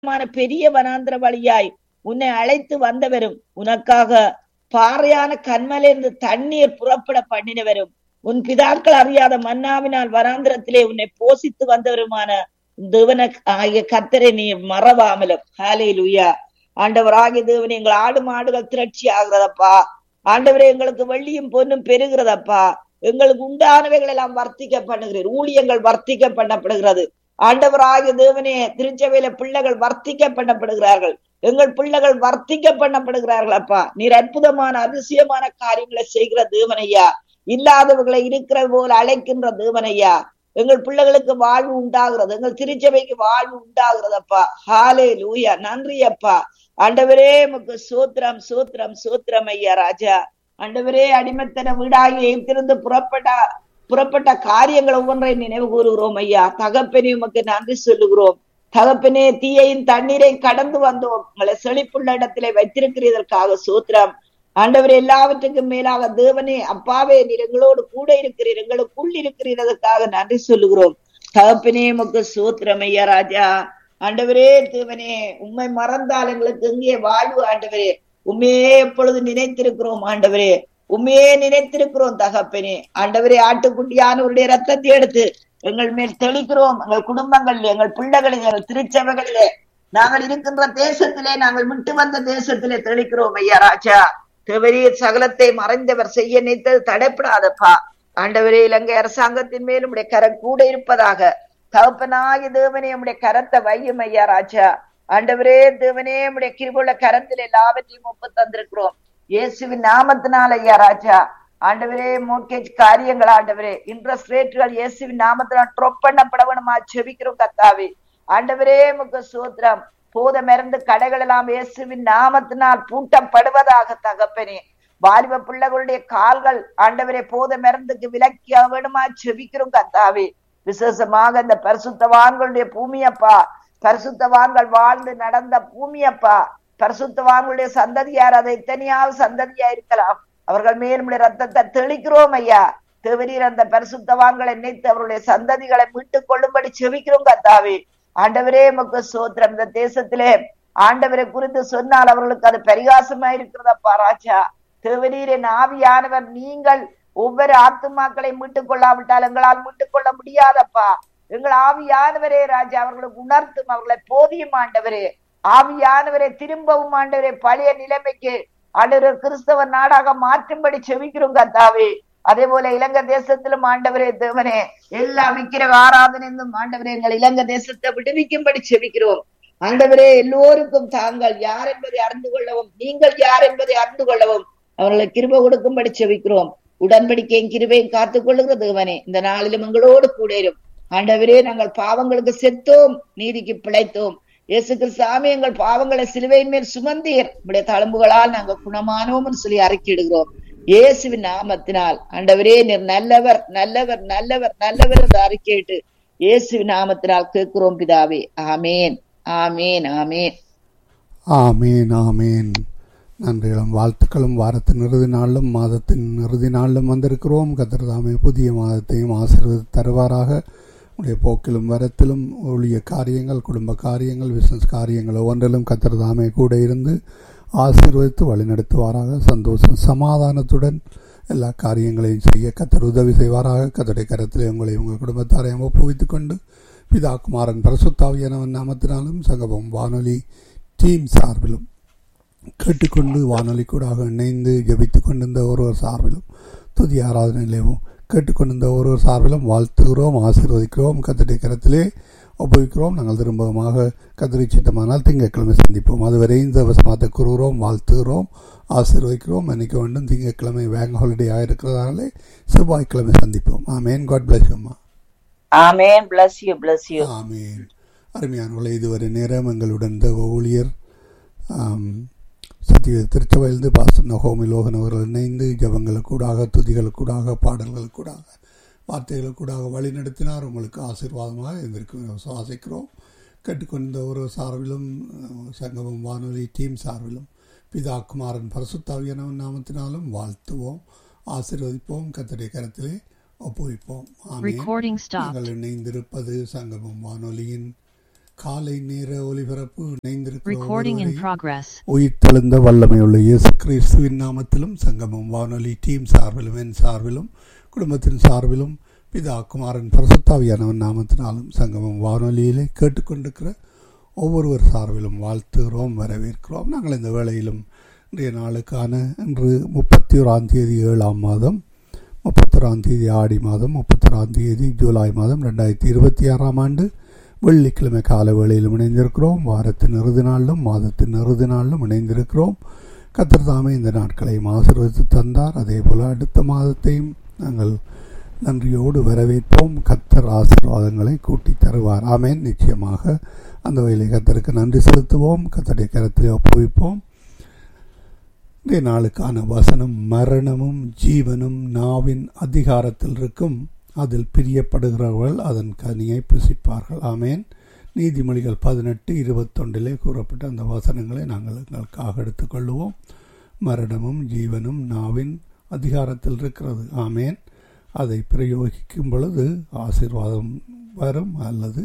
மான பெரிய வனாந்திர வழியாய் உன்னை அழைத்து வந்தவரும் உனக்காக பாறையான கண்மலிருந்து தண்ணீர் புறப்பட பண்ணினவரும் உன் பிதாக்கள் அறியாத மன்னாவினால் வனாந்திரத்திலே உன்னை போசித்து வந்தவருமான தேவன ஆகிய கத்தரை நீ மறவாமலும் ஹாலே லுயா ஆண்டவராகிய தேவன் எங்கள் ஆடு மாடுகள் திரட்சி ஆகுறதப்பா ஆண்டவரே எங்களுக்கு வெள்ளியும் பொன்னும் பெருகிறதப்பா எங்களுக்கு உண்டானவைகள் எல்லாம் வர்த்திக்க பண்ணுகிறீர் ஊழியங்கள் வர்த்திக்க பண்ணப்படுகிறது ஆண்டவராகிய தேவனே திருச்சபையில பிள்ளைகள் வர்த்திக்க பண்ணப்படுகிறார்கள் எங்கள் பிள்ளைகள் வர்த்திக்க பண்ணப்படுகிறார்கள் அப்பா நீர் அற்புதமான அதிசயமான காரியங்களை செய்கிற தேவனையா இல்லாதவர்களை இருக்கிற போல அழைக்கின்ற தேவனையா எங்கள் பிள்ளைகளுக்கு வாழ்வு உண்டாகிறது எங்கள் திருச்சபைக்கு வாழ்வு உண்டாகிறது அப்பா ஹாலே லூயா நன்றி அப்பா ஆண்டவரே முக்கு சூத்திரம் சூத்திரம் சூத்திரம் ஐயா ராஜா ஆண்டவரே அடிமத்தன வீடாகி எய்திருந்து புறப்பட்ட புறப்பட்ட காரியங்கள் ஒவ்வொன்றை நினைவு கூறுகிறோம் ஐயா தகப்பனே உமக்கு நன்றி சொல்லுகிறோம் தகப்பனே தீயையும் தண்ணீரையும் கடந்து வந்தோம் உங்களை செழிப்புள்ள இடத்திலே வைத்திருக்கிறதற்காக சூத்திரம் ஆண்டவர் எல்லாவற்றுக்கும் மேலாக தேவனே அப்பாவே நீர் எங்களோடு கூட இருக்கிறீர் எங்களுக்குள் இருக்கிறதற்காக நன்றி சொல்லுகிறோம் தகப்பனே உமக்கு சூத்திரம் ஐயா ராஜா ஆண்டவரே தேவனே உண்மை மறந்தால் எங்களுக்கு எங்கே வாழ்வு ஆண்டவரே உண்மையே எப்பொழுது நினைத்திருக்கிறோம் ஆண்டவரே உண்மையே நினைத்திருக்கிறோம் தகப்பனே ஆண்டவரே ஆட்டுக்குட்டியானவருடைய ரத்தத்தை எடுத்து எங்கள் மேல் தெளிக்கிறோம் எங்கள் குடும்பங்களில் எங்கள் பிள்ளைகளில் எங்கள் திருச்சபைகளிலே நாங்கள் இருக்கின்ற தேசத்திலே நாங்கள் விட்டு வந்த தேசத்திலே தெளிக்கிறோம் ஐயா ராஜா தேவரே சகலத்தை மறைந்தவர் செய்ய நினைத்தது தடைப்படாதப்பா ஆண்டவரே இலங்கை அரசாங்கத்தின் மேலும் உடைய கரம் கூட இருப்பதாக தகப்பனாய தேவனே உடைய கரத்தை வையும் ஐயா ராஜா ஆண்டவரே தேவனே உடைய கிருபுள்ள கரத்தில் எல்லாவற்றையும் ஒப்பு தந்திருக்கிறோம் இயேசுவின் நாமத்தினால் ஐயா ராஜா ஆண்டவரே மோர்கேஜ் காரியங்கள் ஆண்டவரே இன்ட்ரெஸ்ட் ரேட்டுகள் இயேசுவின் நாமத்தினால் ட்ரொப் பண்ணப்பட வேணுமா செபிக்கிறோம் கத்தாவே ஆண்டவரே முக சூத்திரம் போத மருந்து கடைகள் எல்லாம் இயேசுவின் நாமத்தினால் பூட்டப்படுவதாக தகப்பனே வாலிப பிள்ளைகளுடைய கால்கள் ஆண்டவரே போத மருந்துக்கு விலக்கிய வேணுமா செபிக்கிறோம் கத்தாவே விசேஷமாக இந்த பரிசுத்தவான்களுடைய பூமியப்பா பரிசுத்தவான்கள் வாழ்ந்து நடந்த பூமியப்பா பரிசுத்தவான்களுடைய சந்ததியார் அதை எத்தனையாவது சந்ததியா இருக்கலாம் அவர்கள் மேலும் ரத்தத்தை தெளிக்கிறோம் ஐயா தேவரீர் அந்த பரிசுத்தவான்களை நினைத்து அவருடைய சந்ததிகளை மீட்டுக் கொள்ளும்படி செவிக்கிறோம் கத்தாவே ஆண்டவரே மக்கு சோத்திரம் இந்த தேசத்திலே ஆண்டவரை குறித்து சொன்னால் அவர்களுக்கு அது பரிகாசமா இருக்கிறதப்பா ராஜா தேவரீரின் ஆவியானவர் நீங்கள் ஒவ்வொரு ஆத்துமாக்களை மீட்டுக் கொள்ளாவிட்டால் எங்களால் மீட்டுக் கொள்ள முடியாதப்பா எங்கள் ஆவியானவரே ராஜா அவர்களுக்கு உணர்த்தும் அவர்களை போதியும் ஆண்டவரே ஆவியானவரை திரும்பவும் ஆண்டவரே பழைய நிலைமைக்கு ஆண்டவர் கிறிஸ்தவ நாடாக மாற்றும்படி செவிக்கிறோம் கத்தாவே அதே போல இலங்கை தேசத்திலும் ஆண்டவரே தேவனே எல்லா விக்கிர ஆராதனையும் ஆண்டவரே எங்கள் இலங்கை தேசத்தை விடுவிக்கும்படி செவிக்கிறோம் ஆண்டவரே எல்லோருக்கும் தாங்கள் யார் என்பதை அறிந்து கொள்ளவும் நீங்கள் யார் என்பதை அறிந்து கொள்ளவும் அவர்களை கிருப கொடுக்கும்படி செவிக்கிறோம் உடன்படிக்கையும் கிருபையும் காத்துக் கொள்ளுகிற தேவனே இந்த நாளிலும் எங்களோடு கூடரும் ஆண்டவரே நாங்கள் பாவங்களுக்கு செத்தோம் நீதிக்கு பிழைத்தோம் இயேசு கிறிஸ்தாமி எங்கள் பாவங்களை சிலுவையின் மேல் சுமந்தீர் உடைய தழும்புகளால் நாங்கள் குணமானோம் சொல்லி அறிக்கையிடுகிறோம் இயேசுவின் நாமத்தினால் ஆண்டவரே நீர் நல்லவர் நல்லவர் நல்லவர் நல்லவர் என்று அறிக்கையிட்டு இயேசுவின் நாமத்தினால் கேட்கிறோம் பிதாவே ஆமேன் ஆமேன் ஆமேன் ஆமேன் ஆமேன் நன்றிகளும் வாழ்த்துக்களும் வாரத்தின் இறுதி நாளிலும் மாதத்தின் இறுதி நாளிலும் வந்திருக்கிறோம் கத்திரதாமே புதிய மாதத்தையும் ஆசீர்வதி தருவாராக உடைய போக்கிலும் வரத்திலும் ஊழிய காரியங்கள் குடும்ப காரியங்கள் பிசினஸ் காரியங்கள் ஒவ்வொன்றிலும் கத்திரதாமே கூட இருந்து ஆசீர்வதித்து வழிநடத்துவாராக சந்தோஷம் சமாதானத்துடன் எல்லா காரியங்களையும் செய்ய கத்தர் உதவி செய்வாராக கத்தருடைய கரத்தில் உங்களை உங்கள் குடும்பத்தாரையும் ஒப்புவித்துக் கொண்டு பிதா குமாரன் பரசுத்தாவியனவன் நாமத்தினாலும் சங்கபம் வானொலி டீம் சார்பிலும் கேட்டுக்கொண்டு வானொலி கூடாக இணைந்து ஜபித்து கொண்டிருந்த ஒருவர் சார்பிலும் துதி ஆராதனையிலேயும் கேட்டுக்கொண்டிருந்த ஒருவர் சார்பிலும் வாழ்த்துகிறோம் ஆசீர்வதிக்கிறோம் கத்தருடைய கரத்திலே ஒப்புவிக்கிறோம் நாங்கள் திரும்பமாக கதிரை சித்தமானால் திங்கட்கிழமை சந்திப்போம் அதுவரை இந்த வசமாத்தை கூறுகிறோம் வாழ்த்துகிறோம் ஆசீர்வதிக்கிறோம் மன்னிக்க வேண்டும் திங்கட்கிழமை வேங்க ஹாலிடே ஆகிருக்கிறதாலே செவ்வாய்க்கிழமை சந்திப்போம் ஆமேன் காட் பிளஸ் அம்மா amen bless you bless you amen அருமையானவர்களே இதுவரை நேரம் எங்களுடன் இந்த ஊழியர் சத்திய திருச்சபையிலிருந்து பாஸ்டர் நகோமி லோகன் அவர்கள் இணைந்து ஜபங்களுக்கூடாக துதிகளுக்கூடாக பாடல்களுக்கூடாக வார்த்தைகளுக்கூடாக வழி நடத்தினார் உங்களுக்கு ஆசீர்வாதமாக இருந்திருக்கும் சுவாசிக்கிறோம் கேட்டுக்கொண்ட ஒரு சார்பிலும் சங்கமம் வானொலி டீம் சார்பிலும் பிதா குமாரன் பரசுத்தாவியனவன் நாமத்தினாலும் வாழ்த்துவோம் ஆசீர்வதிப்போம் கத்தடைய கரத்திலே ஒப்புவிப்போம் Recording stopped. நீங்கள் இணைந்திருப்பது சங்கமம் வானொலியின் காலை நேர ஒலிபரப்பு இணைந்திருக்கிற Recording in ஒவ்வொருவரையும் progress. உயிர்த்தெழுந்த வல்லமையுள்ள இயேசு கிறிஸ்துவின் நாமத்திலும் சங்கமம் வானொலி டீம் சார்பிலும் என் சார்பிலும் குடும்பத்தின் சார்பிலும் பிதா குமாரன் பரசுத்தாவியானவன் நாமத்தினாலும் சங்கமம் வானொலியிலே கேட்டுக்கொண்டிருக்கிற ஒவ்வொருவர் சார்பிலும் வாழ்த்துகிறோம் வரவேற்கிறோம் நாங்கள் இந்த வேளையிலும் இன்றைய நாளுக்கான இன்று முப்பத்தி ஓராம் தேதி ஏழாம் மாதம் முப்பத்தொராம் தேதி ஆடி மாதம் முப்பத்தொராம் தேதி ஜூலை மாதம் ரெண்டாயிரத்தி இருபத்தி ஆறாம் ஆண்டு வெள்ளிக்கிழமை கால வேளையிலும் இணைந்திருக்கிறோம் வாரத்தின் இறுதி நாளிலும் மாதத்தின் இறுதி நாளிலும் இணைந்திருக்கிறோம் கத்தர் தாமே இந்த நாட்களையும் ஆசீர்வதித்து தந்தார் அதே போல அடுத்த மாதத்தையும் நாங்கள் நன்றியோடு வரவேற்போம் கத்தர் ஆசீர்வாதங்களை கூட்டி தருவார் ஆமேன் நிச்சயமாக அந்த வகையிலே கத்தருக்கு நன்றி செலுத்துவோம் கத்தருடைய கரத்திலே ஒப்புவிப்போம் இன்றைய நாளுக்கான வசனம் மரணமும் ஜீவனும் நாவின் அதிகாரத்தில் இருக்கும் அதில் பிரியப்படுகிறவர்கள் அதன் கனியை புசிப்பார்கள் ஆமேன் நீதிமொழிகள் பதினெட்டு இருபத்தொன்றிலே கூறப்பட்ட அந்த வசனங்களை நாங்கள் எங்களுக்காக எடுத்துக்கொள்வோம் மரணமும் ஜீவனும் நாவின் அதிகாரத்தில் இருக்கிறது ஆமேன் அதை பிரயோகிக்கும் பொழுது ஆசீர்வாதம் வரும் அல்லது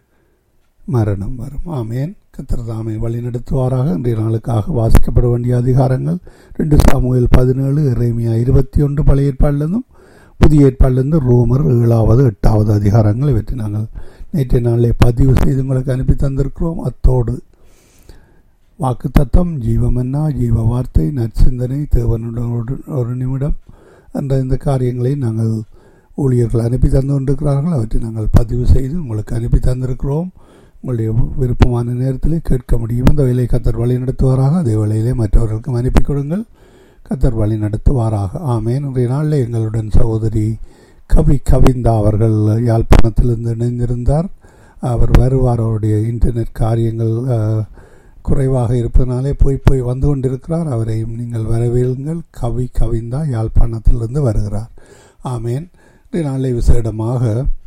மரணம் வரும் ஆமேன் கத்திரதாமை வழிநடத்துவாராக இன்றைய நாளுக்காக வாசிக்கப்பட வேண்டிய அதிகாரங்கள் ரெண்டு சாமுவேல் பதினேழு இறைமையா இருபத்தி ஒன்று பழைய ஏற்பாடிலிருந்தும் புதிய ஏற்பாடிலிருந்து ரோமர் ஏழாவது எட்டாவது அதிகாரங்கள் இவற்றை நாங்கள் நேற்றைய நாளிலே பதிவு செய்து உங்களுக்கு அனுப்பி தந்திருக்கிறோம் அத்தோடு வாக்கு தத்தம் ஜீவமன்னா ஜீவ வார்த்தை நற்சிந்தனை தேவனுடன் ஒரு நிமிடம் என்ற இந்த காரியங்களை நாங்கள் ஊழியர்கள் அனுப்பி தந்து கொண்டிருக்கிறார்கள் அவற்றை நாங்கள் பதிவு செய்து உங்களுக்கு அனுப்பி தந்திருக்கிறோம் உங்களுடைய விருப்பமான நேரத்திலே கேட்க முடியும் அந்த வேலையை கத்தர் வழி நடத்துவாராக அதே வேளையிலே மற்றவர்களுக்கும் அனுப்பி கொடுங்கள் கத்தர் வழி நடத்துவாராக ஆமேன் இன்றைய நாளில் எங்களுடன் சகோதரி கவி கவிந்தா அவர்கள் யாழ்ப்பாணத்திலிருந்து இணைந்திருந்தார் அவர் வருவார் அவருடைய இன்டர்நெட் காரியங்கள் குறைவாக இருப்பதனாலே போய் போய் வந்து கொண்டிருக்கிறார் அவரையும் நீங்கள் வரவேலுங்கள் கவி கவிந்தா யாழ்ப்பாணத்திலிருந்து வருகிறார் ஆமேன் இன்றைய நாளை விசேடமாக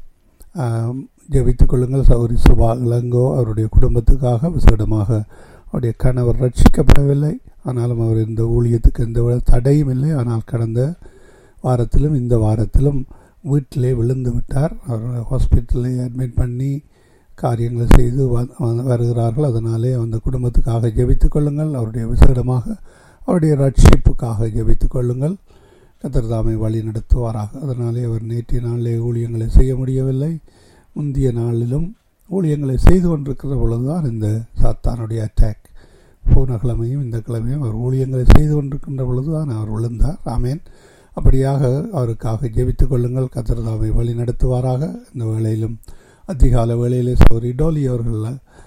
ஜபித்துக் கொள்ளுங்கள் சௌரி சுபா இளங்கோ அவருடைய குடும்பத்துக்காக விசேடமாக அவருடைய கணவர் ரட்சிக்கப்படவில்லை ஆனாலும் அவர் இந்த ஊழியத்துக்கு எந்த தடையும் இல்லை ஆனால் கடந்த வாரத்திலும் இந்த வாரத்திலும் வீட்டிலே விழுந்து விட்டார் அவர் ஹாஸ்பிட்டலில் அட்மிட் பண்ணி காரியங்களை செய்து வருகிறார்கள் அதனாலே அந்த குடும்பத்துக்காக ஜெபித்துக் கொள்ளுங்கள் அவருடைய விசேடமாக அவருடைய ரட்சிப்புக்காக ஜெபித்துக் கொள்ளுங்கள் கத்திரதாமை வழி நடத்துவாராக அதனாலே அவர் நேற்றைய நாளிலே ஊழியங்களை செய்ய முடியவில்லை முந்தைய நாளிலும் ஊழியங்களை செய்து கொண்டிருக்கிற பொழுதுதான் இந்த சாத்தானுடைய அட்டாக் போன கிழமையும் இந்த கிழமையும் அவர் ஊழியங்களை செய்து கொண்டிருக்கின்ற பொழுதுதான் அவர் விழுந்தார் ஆமேன் அப்படியாக அவருக்காக ஜெபித்துக் கொள்ளுங்கள் கத்திரதாமை வழி நடத்துவாராக இந்த வேளையிலும் அதிகால வேளையிலே சௌரி டோலி அவர்கள்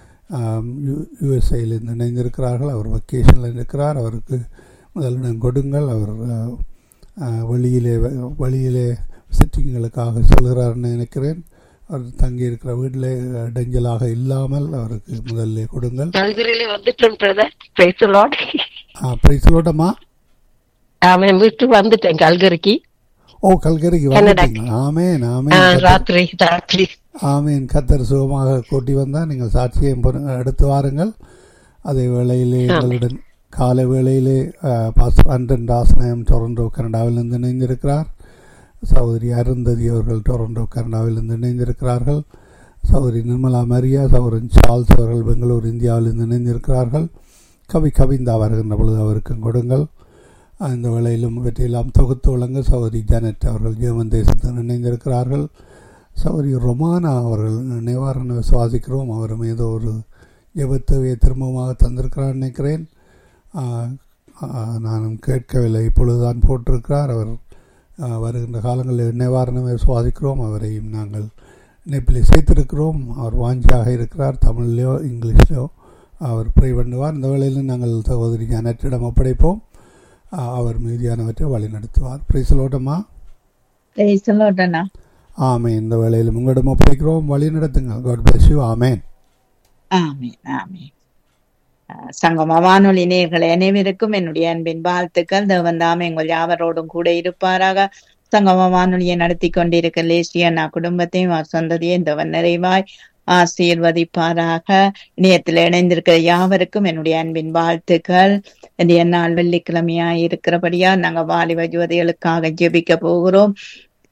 யுஎஸ்ஐயில் இணைந்திருக்கிறார்கள் அவர் வக்கேஷனில் இருக்கிறார் அவருக்கு முதலிடம் கொடுங்கள் அவர் வெளியிலே வெளியிலே விசிட்டிங்களுக்காக செல்கிறார்னு நினைக்கிறேன் அவர் தங்கி இருக்கிற வீட்டில் இடைஞ்சலாக இல்லாமல் அவருக்கு முதல்ல கொடுங்கள் கல்கரியில வந்துட்டேன் பிரதர் பிரைஸ் லார்ட் பிரைஸ்லோட்டமா அவன் விட்டு வந்துட்டேன் கல்கரிக்கு ஓ கல்கரிக்கு கனடா. வந்துட்டீங்களா ஆமேன் ஆ, ஆமேன் ராத்திரி ராத்திரி ஆமீன் கத்தர் சுகமாக கூட்டி வந்தால் நீங்கள் சாட்சியம் பொறு- எடுத்து வாருங்கள் அதே வேளையிலே எங்களுடன் காலை வேளையிலே பாஸ்டர் அண்டன் ராசநாயம் டொரண்டோ கனடாவிலிருந்து இணைந்திருக்கிறார் சகோதரி அருந்ததி அவர்கள் டொரண்டோ கனடாவிலிருந்து இணைந்திருக்கிறார்கள் சகோதரி நிர்மலா மரியா சகோதரன் சார்ல்ஸ் அவர்கள் பெங்களூர் இந்தியாவிலிருந்து இணைந்திருக்கிறார்கள் கவி கவிந்தா வருகின்ற பொழுது அவருக்கும் கொடுங்கள் அந்த வேளையிலும் இவற்றையெல்லாம் தொகுத்து வழங்க சகோதரி ஜானட் அவர்கள் ஜெர்மன் தேசத்தில் இணைந்திருக்கிறார்கள் சௌரி ரொமானா அவர்கள் நிவாரண விசுவாசிக்கிறோம் அவரும் ஏதோ ஒரு ஜெபத்தவையை திரும்பமாக தந்திருக்கிறார் நினைக்கிறேன் ஆ, ஆ, நானும் கேட்கவில்லை இப்பொழுதுதான் போட்டிருக்கிறார் அவர் ஆ, வருகின்ற காலங்களில் நிவாரணம் விசுவாசிக்கிறோம் அவரையும் நாங்கள் இணைப்பில் சேர்த்திருக்கிறோம் அவர் வாஞ்சியாக இருக்கிறார் தமிழ்லையோ இங்கிலீஷ்லையோ அவர் ப்ரை பண்ணுவார் இந்த வேளையில் நாங்கள் சகோதரி ஜானட்டிடம் ஒப்படைப்போம் ஆ, அவர் மீதியானவற்றை வழி நடத்துவார் பிரைசலோட்டமா பேசலோட்டனா ஆமேன் இந்த வேளையில் உங்களிடம் ஒப்படைக்கிறோம் வழி நடத்துங்கள் காட் பிளஸ் யூ ஆமேன் ஆமீன் ஆமீன் அஹ் சங்கம வானொலி நேயர்கள் அனைவருக்கும் என்னுடைய அன்பின் வாழ்த்துக்கள் தேவன் தாமே எங்கள் யாவரோடும் கூட இருப்பாராக சங்கம வானொலியை நடத்தி கொண்டிருக்க லேசியண்ணா குடும்பத்தையும் அவர் சொந்ததையும் தேவன் நிறைவாய் ஆசீர்வதிப்பாராக இணையத்தில் இணைந்திருக்கிற யாவருக்கும் என்னுடைய அன்பின் வாழ்த்துக்கள் இன்றைய நாள் வெள்ளிக்கிழமையா இருக்கிறபடியா நாங்க வாலிப ஜோதிகளுக்காக ஜெபிக்க போகிறோம்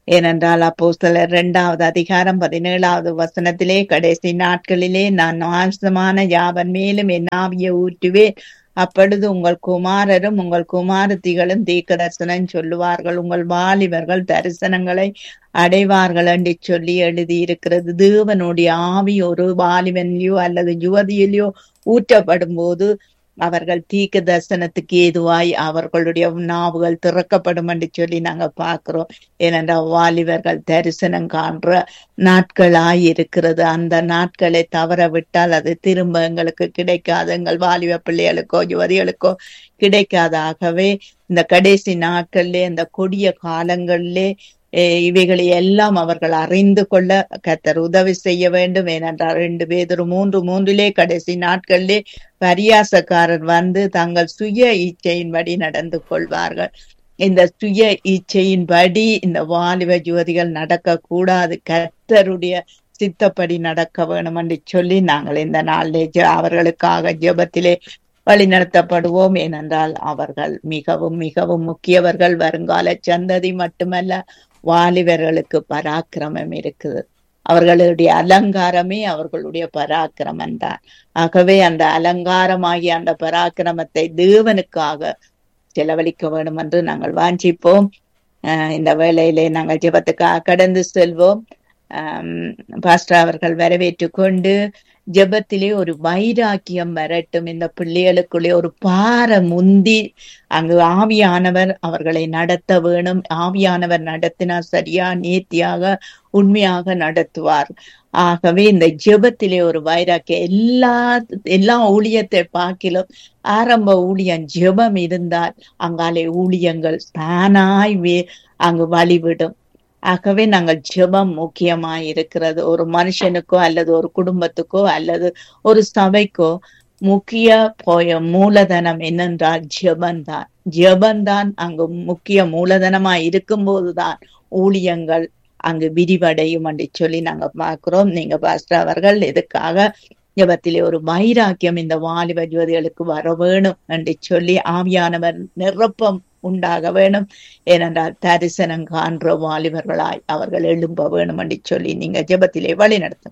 ஏனென்றால் அப்போ சிலர் இரண்டாவது அதிகாரம் பதினேழாவது வசனத்திலே கடைசி நாட்களிலே நான் நாசமான யாவன் மேலும் என் ஆவியை ஊற்றுவேன் அப்பொழுது உங்கள் குமாரரும் உங்கள் குமாரத்திகளும் தீர்க்க தரிசனம் சொல்லுவார்கள் உங்கள் வாலிபர்கள் தரிசனங்களை அடைவார்கள் என்று சொல்லி எழுதியிருக்கிறது தேவனுடைய ஆவி ஒரு வாலிபனிலையோ அல்லது யுவதியிலையோ ஊற்றப்படும் போது அவர்கள் தீர்க்க தரிசனத்துக்கு ஏதுவாய் அவர்களுடைய நாவுகள் திறக்கப்படும் என்று சொல்லி நாங்க பார்க்கிறோம் ஏனென்றால் வாலிபர்கள் தரிசனம் காண்ற நாட்களாய் இருக்கிறது அந்த நாட்களை தவற விட்டால் அது திரும்ப எங்களுக்கு கிடைக்காது எங்கள் வாலிப பிள்ளைகளுக்கோ யுவதிகளுக்கோ கிடைக்காதாகவே இந்த கடைசி நாட்களிலே இந்த கொடிய காலங்களிலே அஹ் இவைகளை எல்லாம் அவர்கள் அறிந்து கொள்ள கத்தர் உதவி செய்ய வேண்டும் ஏனென்றால் ரெண்டு பேர் மூன்று மூன்றிலே கடைசி நாட்களிலே பரியாசக்காரர் வந்து தங்கள் சுய இச்சையின்படி நடந்து கொள்வார்கள் இந்த சுய இச்சையின்படி இந்த வாலிப ஜோதிகள் நடக்க கூடாது கத்தருடைய சித்தப்படி நடக்க வேணும் என்று சொல்லி நாங்கள் இந்த நாளிலே ஜெ- அவர்களுக்காக ஜெபத்திலே வழிநடத்தப்படுவோம் ஏனென்றால் அவர்கள் மிகவும் மிகவும் முக்கியவர்கள் வருங்கால சந்ததி மட்டுமல்ல வாலிபர்களுக்கு பராக்கிரமம் இருக்குது அவர்களுடைய அலங்காரமே அவர்களுடைய பராக்கிரமம் தான் ஆகவே அந்த அலங்காரமாகிய அந்த பராக்கிரமத்தை தேவனுக்காக செலவழிக்க வேண்டும் என்று நாங்கள் வாஞ்சிப்போம் அஹ் இந்த வேளையிலே நாங்கள் ஜெபத்துக்காக கடந்து செல்வோம் ஆம், பாஸ்டர் அவர்கள் வரவேற்றுக் கொண்டு ஜெபத்திலே ஒரு வைராக்கியம் வரட்டும் இந்த பிள்ளைகளுக்குள்ளே ஒரு பார முந்தி அங்கு ஆவியானவர் அவர்களை நடத்த வேணும் ஆவியானவர் நடத்தினார் சரியா நேர்த்தியாக உண்மையாக நடத்துவார் ஆகவே இந்த ஜெபத்திலே ஒரு வைராக்கியம் எல்லா எல்லா ஊழியத்தை பார்க்கிலும் ஆரம்ப ஊழியம் ஜெபம் இருந்தால் அங்காலே ஊழியங்கள் தானாய் வே அங்கு வழிவிடும் ஆகவே நாங்கள் ஜெபம் முக்கியமாய் இருக்கிறது ஒரு மனுஷனுக்கோ அல்லது ஒரு குடும்பத்துக்கோ அல்லது ஒரு சபைக்கோ முக்கிய போய மூலதனம் என்னென்றால் ஜெபந்தான் ஜெபந்தான் அங்கு முக்கிய மூலதனமாய் இருக்கும்போதுதான் ஊழியங்கள் அங்கு விரிவடையும் என்று சொல்லி நாங்க பார்க்கிறோம் நீங்க பாஸ்டர் அவர்கள் இதுக்காக ஜெபத்திலே ஒரு வைராக்கியம் இந்த வாலிப ஜோதிகளுக்கு வர வேணும் என்று சொல்லி ஆவியானவர் நிரப்பம் உண்டாக வேணும் ஏனென்றால் தரிசனம் காண்ற வாலிபர்களாய் அவர்கள் எழும்ப வேணும் என்று சொல்லி நீங்க ஜெபத்திலே வழி நடத்தும்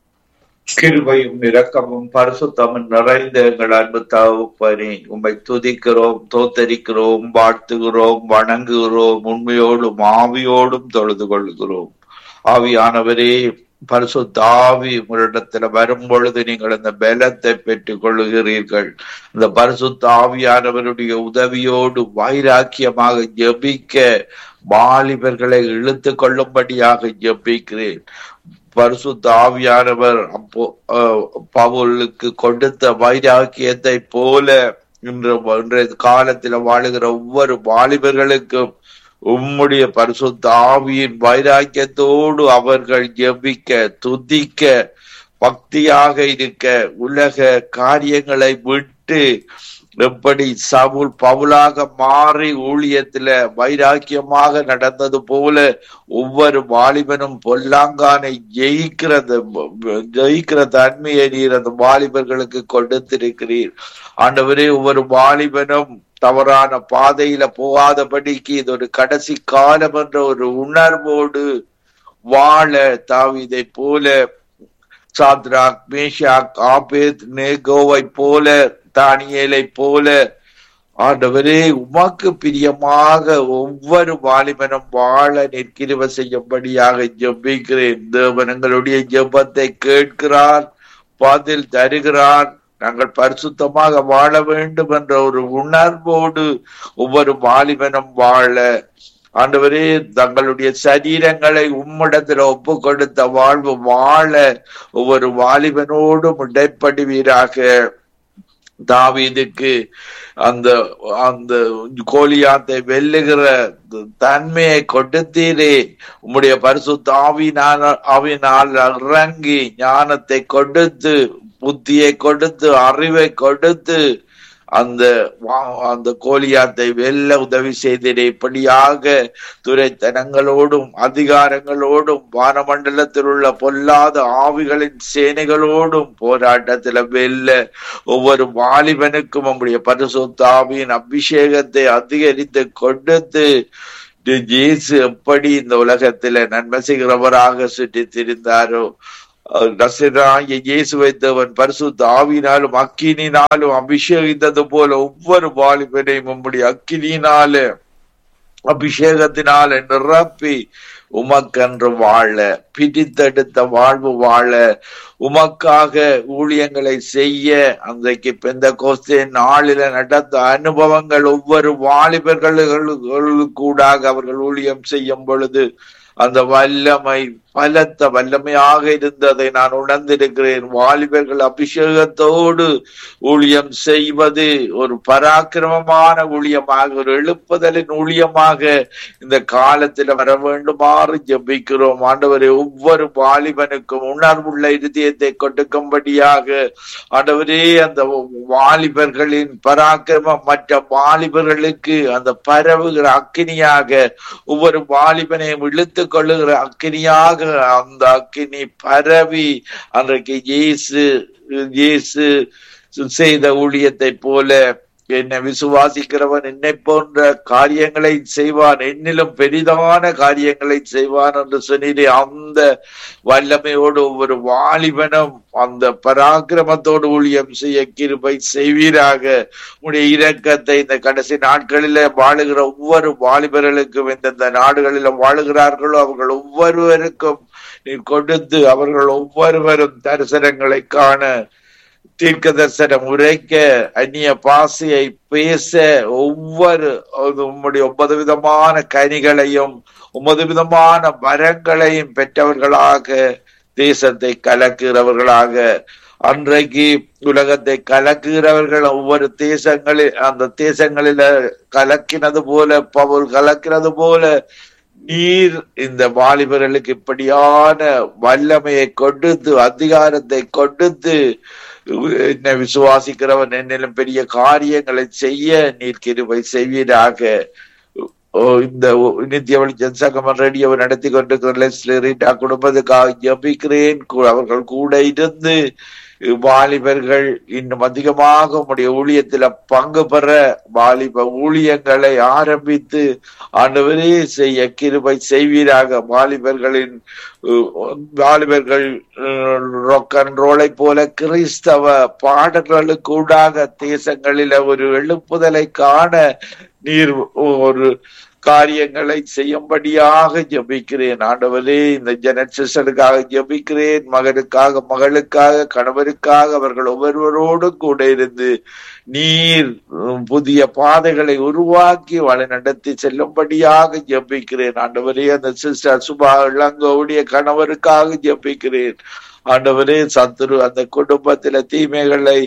கிருபையும் இரக்கமும் பரிசுத்தமும் நிறைந்த எங்கள் அன்பு தகப்பனே உம்மை துதிக்கிறோம் தோத்தரிக்கிறோம் வாழ்த்துகிறோம் வணங்குகிறோம் உண்மையோடும் ஆவியோடும் தொழுது கொள்கிறோம் ஆவியானவரே பரிசுத்த ஆவி உங்களிடத்துல வரும் பொழுது நீங்கள் அந்த பலத்தை பெற்றுக் கொள்ளுகிறீர்கள் இந்த பரிசுத்த ஆவியானவருடைய உதவியோடு வைராக்கியமாக ஜெபிக்க வாலிபர்களை இழுத்து கொள்ளும்படியாக ஜெபிக்கிறேன் பரிசுத்த ஆவியானவர் அப்போ அஹ், பவுலுக்கு கொடுத்த வைராக்கியத்தை போல இன்று இன்றைய காலத்தில் வாழுகிற ஒவ்வொரு வாலிபர்களுக்கும் உம்முடைய பரிசுத்த ஆவியின் வைராக்கியத்தோடு அவர்கள் ஜெபிக்க துதிக்க பக்தியாக இருக்க உலக காரியங்களை விட்டு எப்படி சவுல் பவுலாக மாறி ஊழியத்துல வைராக்கியமாக நடந்தது போல ஒவ்வொரு வாலிபனும் பொல்லாங்கானை ஜெயிக்கிற அந்த ஜெயிக்கிற தன்மையை நீர் அந்த வாலிபர்களுக்கு கொடுத்திருக்கிறீர் ஆண்டவரே ஒவ்வொரு வாலிபனும் தவறான பாதையில போகாதபடிக்கு இது ஒரு கடைசி காலம் என்ற ஒரு உணர்வோடு வாழ தாவிதை போல சாத்ராக் மேஷாக் ஆபேத் நேகோவை போல தானியேலை போல ஆண்டவரே உமக்கு பிரியமாக ஒவ்வொரு வாலிபனும் வாழ நிற்கிருவ செய்யும்படியாக ஜெபிக்கிறேன் தேவன் எங்களுடைய ஜெபத்தை கேட்கிறார் பதில் தருகிறார் நாங்கள் பரிசுத்தமாக வாழ வேண்டும் என்ற ஒரு உணர்வோடு ஒவ்வொரு வாலிபனும் வாழ ஆண்டவரே தங்களுடைய சரீரங்களை உம்மிடத்தில் ஒப்பு கொடுத்த வாழ்வு வாழ ஒவ்வொரு வாலிபனோடும் இடைப்படுவீராக தாவீதுக்கு அந்த அந்த கோலியாத்தை வெல்லுகிற தன்மையை கொடுத்தீரே உம்முடைய பரிசுத்த ஆவினால் ஆவினால் இறங்கி ஞானத்தை கொடுத்து புத்தியை கொடுத்து அறிவை கொடுத்து அந்த வா- அந்த கோலியாத்தை வெல்ல உதவி செய்தீரே இப்படியாக துரைத்தனங்களோடும் அதிகாரங்களோடும் வானமண்டலத்தில் உள்ள பொல்லாத ஆவிகளின் சேனைகளோடும் போராட்டத்துல வெல்ல ஒவ்வொரு வாலிபனுக்கும் நம்முடைய பரிசுத்த ஆவியின் அபிஷேகத்தை அதிகரித்து கொடுத்து இயேசு எப்படி இந்த உலகத்தில நன்மை செய்கிறவராக சுற்றி திரிந்தாரோ அஹ் நசராகிய இயேசுவை தேவன் பரிசுத்த ஆவினாலும் அக்கினினாலும் அபிஷேகித்தது போல ஒவ்வொரு வாலிபனையும் உம்முடைய அக்கினினால அபிஷேகத்தினால நிரப்பி உமக்கன்று வாழ பிடித்தெடுத்த வாழ்வு வாழ உமக்காக ஊழியங்களை செய்ய அன்றைக்கு பெந்த கோஸ்தே நாளில நடந்த அனுபவங்கள் ஒவ்வொரு வாலிபர்களுக்கூடாக அவர்கள் ஊழியம் செய்யும் பொழுது அந்த வல்லமை பலத்த வல்லமையாக இருந்ததை நான் உணர்ந்திருக்கிறேன் வாலிபர்கள் அபிஷேகத்தோடு ஊழியம் செய்வது ஒரு பராக்கிரமமான ஊழியமாக ஒரு எழுப்புதலின் ஊழியமாக இந்த காலத்தில் வர வேண்டுமாறு ஜெபிக்கிறோம் ஆண்டவரே ஒவ்வொரு வாலிபனுக்கும் உணர்வுள்ள இருதயத்தை கொடுக்கும்படியாக ஆண்டவரே அந்த வாலிபர்களின் பராக்கிரமம் மற்ற வாலிபர்களுக்கு அந்த பரவுகிற அக்கினியாக ஒவ்வொரு வாலிபனையும் இழுத்து கொள்ளுகிற அக்கினியாக அந்த அக்கினி பரவி அன்றைக்கு இயேசு இயேசு செய்த ஊழியத்தை போல என்னை விசுவாசிக்கிறவன் என்னை போன்ற காரியங்களை செய்வான் என்னிலும் பெரிதான காரியங்களை செய்வான் என்று சொன்னீரே அந்த வல்லமையோடு ஒவ்வொரு வாலிபனும் அந்த பராக்கிரமத்தோடு ஊழியம் செய்ய கிருபை செய்வீராக உடைய இரக்கத்தை இந்த கடைசி நாட்களில வாழுகிற ஒவ்வொரு வாலிபர்களுக்கும் எந்தெந்த நாடுகளில வாழுகிறார்களோ அவர்கள் ஒவ்வொருவருக்கும் நீ கொடுத்து அவர்கள் ஒவ்வொருவரும் தரிசனங்களை காண தீர்க்க தரிசனம் உரைக்க அந்நிய பாசையை பேச ஒவ்வொரு உம்முடைய ஒன்பது விதமான கனிகளையும் ஒன்பது விதமான மரங்களையும் பெற்றவர்களாக தேசத்தை கலக்குகிறவர்களாக அன்றைக்கு உலகத்தை கலக்குகிறவர்கள் ஒவ்வொரு தேசங்களில் அந்த தேசங்களில கலக்கினது போல பவுல் கலக்கினது போல நீர் இந்த வாலிபர்களுக்கு இப்படியான வல்லமையை கொடுத்து அதிகாரத்தை கொடுத்து என்னை விசுவாசிக்கிறவன் என்னிலும் பெரிய காரியங்களை செய்ய நீர் கிருபை செய்வீராக இந்த நித்திய வெளிச்சம் சங்கமன் ரேடியோவை நடத்தி கொண்டிருக்கிற லெஸ்லி ரீட்டா குடும்பத்துக்காக ஜபிக்கிறேன் அவர்கள் கூட இருந்து வாலிபர்கள் இன்னும் அதிகமாக உடைய ஊழியத்துல பங்கு பெற வாலிப ஊழியங்களை ஆரம்பித்து ஆண்டவரே செய்ய கிருபை செய்வீராக வாலிபர்களின் வாலிபர்கள் ரொக் அண்ட் ரோலை போல கிறிஸ்தவ பாடல்களுக்கூடாக தேசங்களில ஒரு எழுப்புதலை காண நீர் ஒரு காரியங்களை செய்யும்படியாக ஜபிக்கிறேன் ஆண்டவரே இந்த ஜெனசிஸ்டருக்காக ஜபிக்கிறேன் மகனுக்காக மகளுக்காக கணவருக்காக அவர்கள் ஒவ்வொருவரோடும் கூட இருந்து நீர் புதிய பாதைகளை உருவாக்கி வழி நடத்தி செல்லும்படியாக ஜபிக்கிறேன் ஆண்டவரே அந்த சிஸ்டர் சுபா இளங்கோவுடைய கணவருக்காக ஜபிக்கிறேன் ஆண்டவரே சத்துரு அந்த குடும்பத்தில தீமைகளை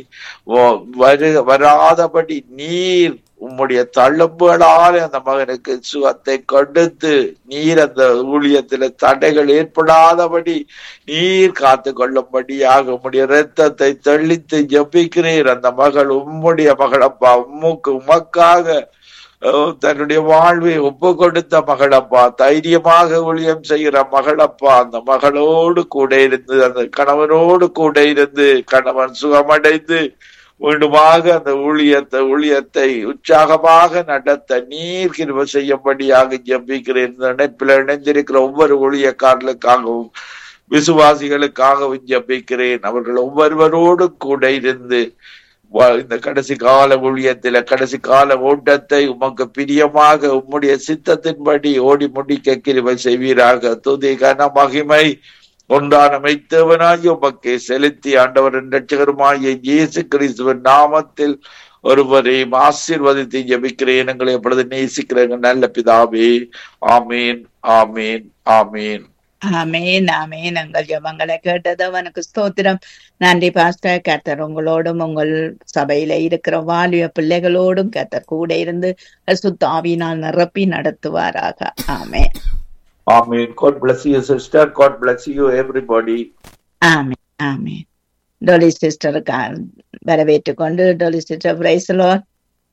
வரு வராதபடி நீர் உம்முடைய தள்ளும்புகளால் அந்த மகனுக்கு சுகத்தை கொடுத்து நீர் அந்த ஊழியத்துல தடைகள் ஏற்படாதபடி நீர் காத்து கொள்ளும்படியாக உம்முடைய ரத்தத்தை தெளித்து ஜபிக்கிறீர் அந்த மகள் உம்முடைய மகளப்பா உம்முக்கு உமக்காக தன்னுடைய வாழ்வை ஒப்பு கொடுத்த மகளப்பா தைரியமாக ஊழியம் செய்கிற மகளப்பா அந்த மகளோடு கூட இருந்து அந்த கணவனோடு கூட இருந்து கணவன் சுகமடைந்து மீண்டுமாக அந்த ஊழியத்தை ஊழியத்தை உற்சாகமாக நடத்த நீர் கிருப செய்யும்படியாக ஜபிக்கிறேன் இந்த இணைப்பில் இணைந்திருக்கிற ஒவ்வொரு ஊழியக்காரர்களுக்காகவும் விசுவாசிகளுக்காகவும் ஜபிக்கிறேன் அவர்கள் ஒவ்வொருவரோடு கூட இருந்து இந்த கடைசி கால ஊழியத்தில கடைசி கால ஓட்டத்தை உமக்கு பிரியமாக உம்முடைய சித்தத்தின்படி ஓடி முடிக்க கிருபை செய்வீராக துதி கன மகிமை ஒன்றான மைத்தவனாய் உமக்கே செலுத்தி ஆண்டவரின் ரட்சகருமாய இயேசு கிறிஸ்துவின் நாமத்தில் ஒருவரையும் ஆசீர்வதித்து ஜபிக்கிறேன் எங்களை எப்பொழுது நேசிக்கிறேங்க நல்ல பிதாவே ஆமீன் ஆமீன் ஆமீன் ஆமேன் ஆமேன் எங்கள் ஜபங்களை கேட்டது அவனுக்கு ஸ்தோத்திரம் நன்றி பாஸ்டர் கர்த்தர் உங்களோடும் உங்கள் சபையில இருக்கிற வாலிய பிள்ளைகளோடும் கர்த்தர் கூட இருந்து சுத்தாவினால் நிரப்பி நடத்துவாராக ஆமேன் Amen. God bless you, sister. God bless you, everybody. ஆமேன் ஆமேன் டொலி சிஸ்டருக்கு வரவேற்று கொண்டு Dolly sister praise lord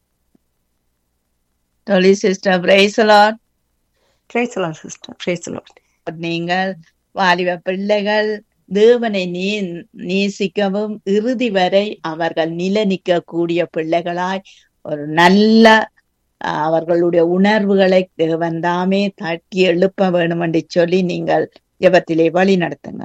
Dolly sister praise lord Praise the Lord, sister. Praise the Lord. நீங்கள் வாலிப பிள்ளைகள் தேவனை நீ நேசிக்கவும் இறுதி வரை அவர்கள் நில நிற்க கூடிய பிள்ளைகளாய் ஒரு நல்ல ஆஹ் அவர்களுடைய உணர்வுகளை தேவன் தாமே தட்டி எழுப்ப வேணும் என்று சொல்லி நீங்கள் ஜெபத்திலே வழி நடத்துங்க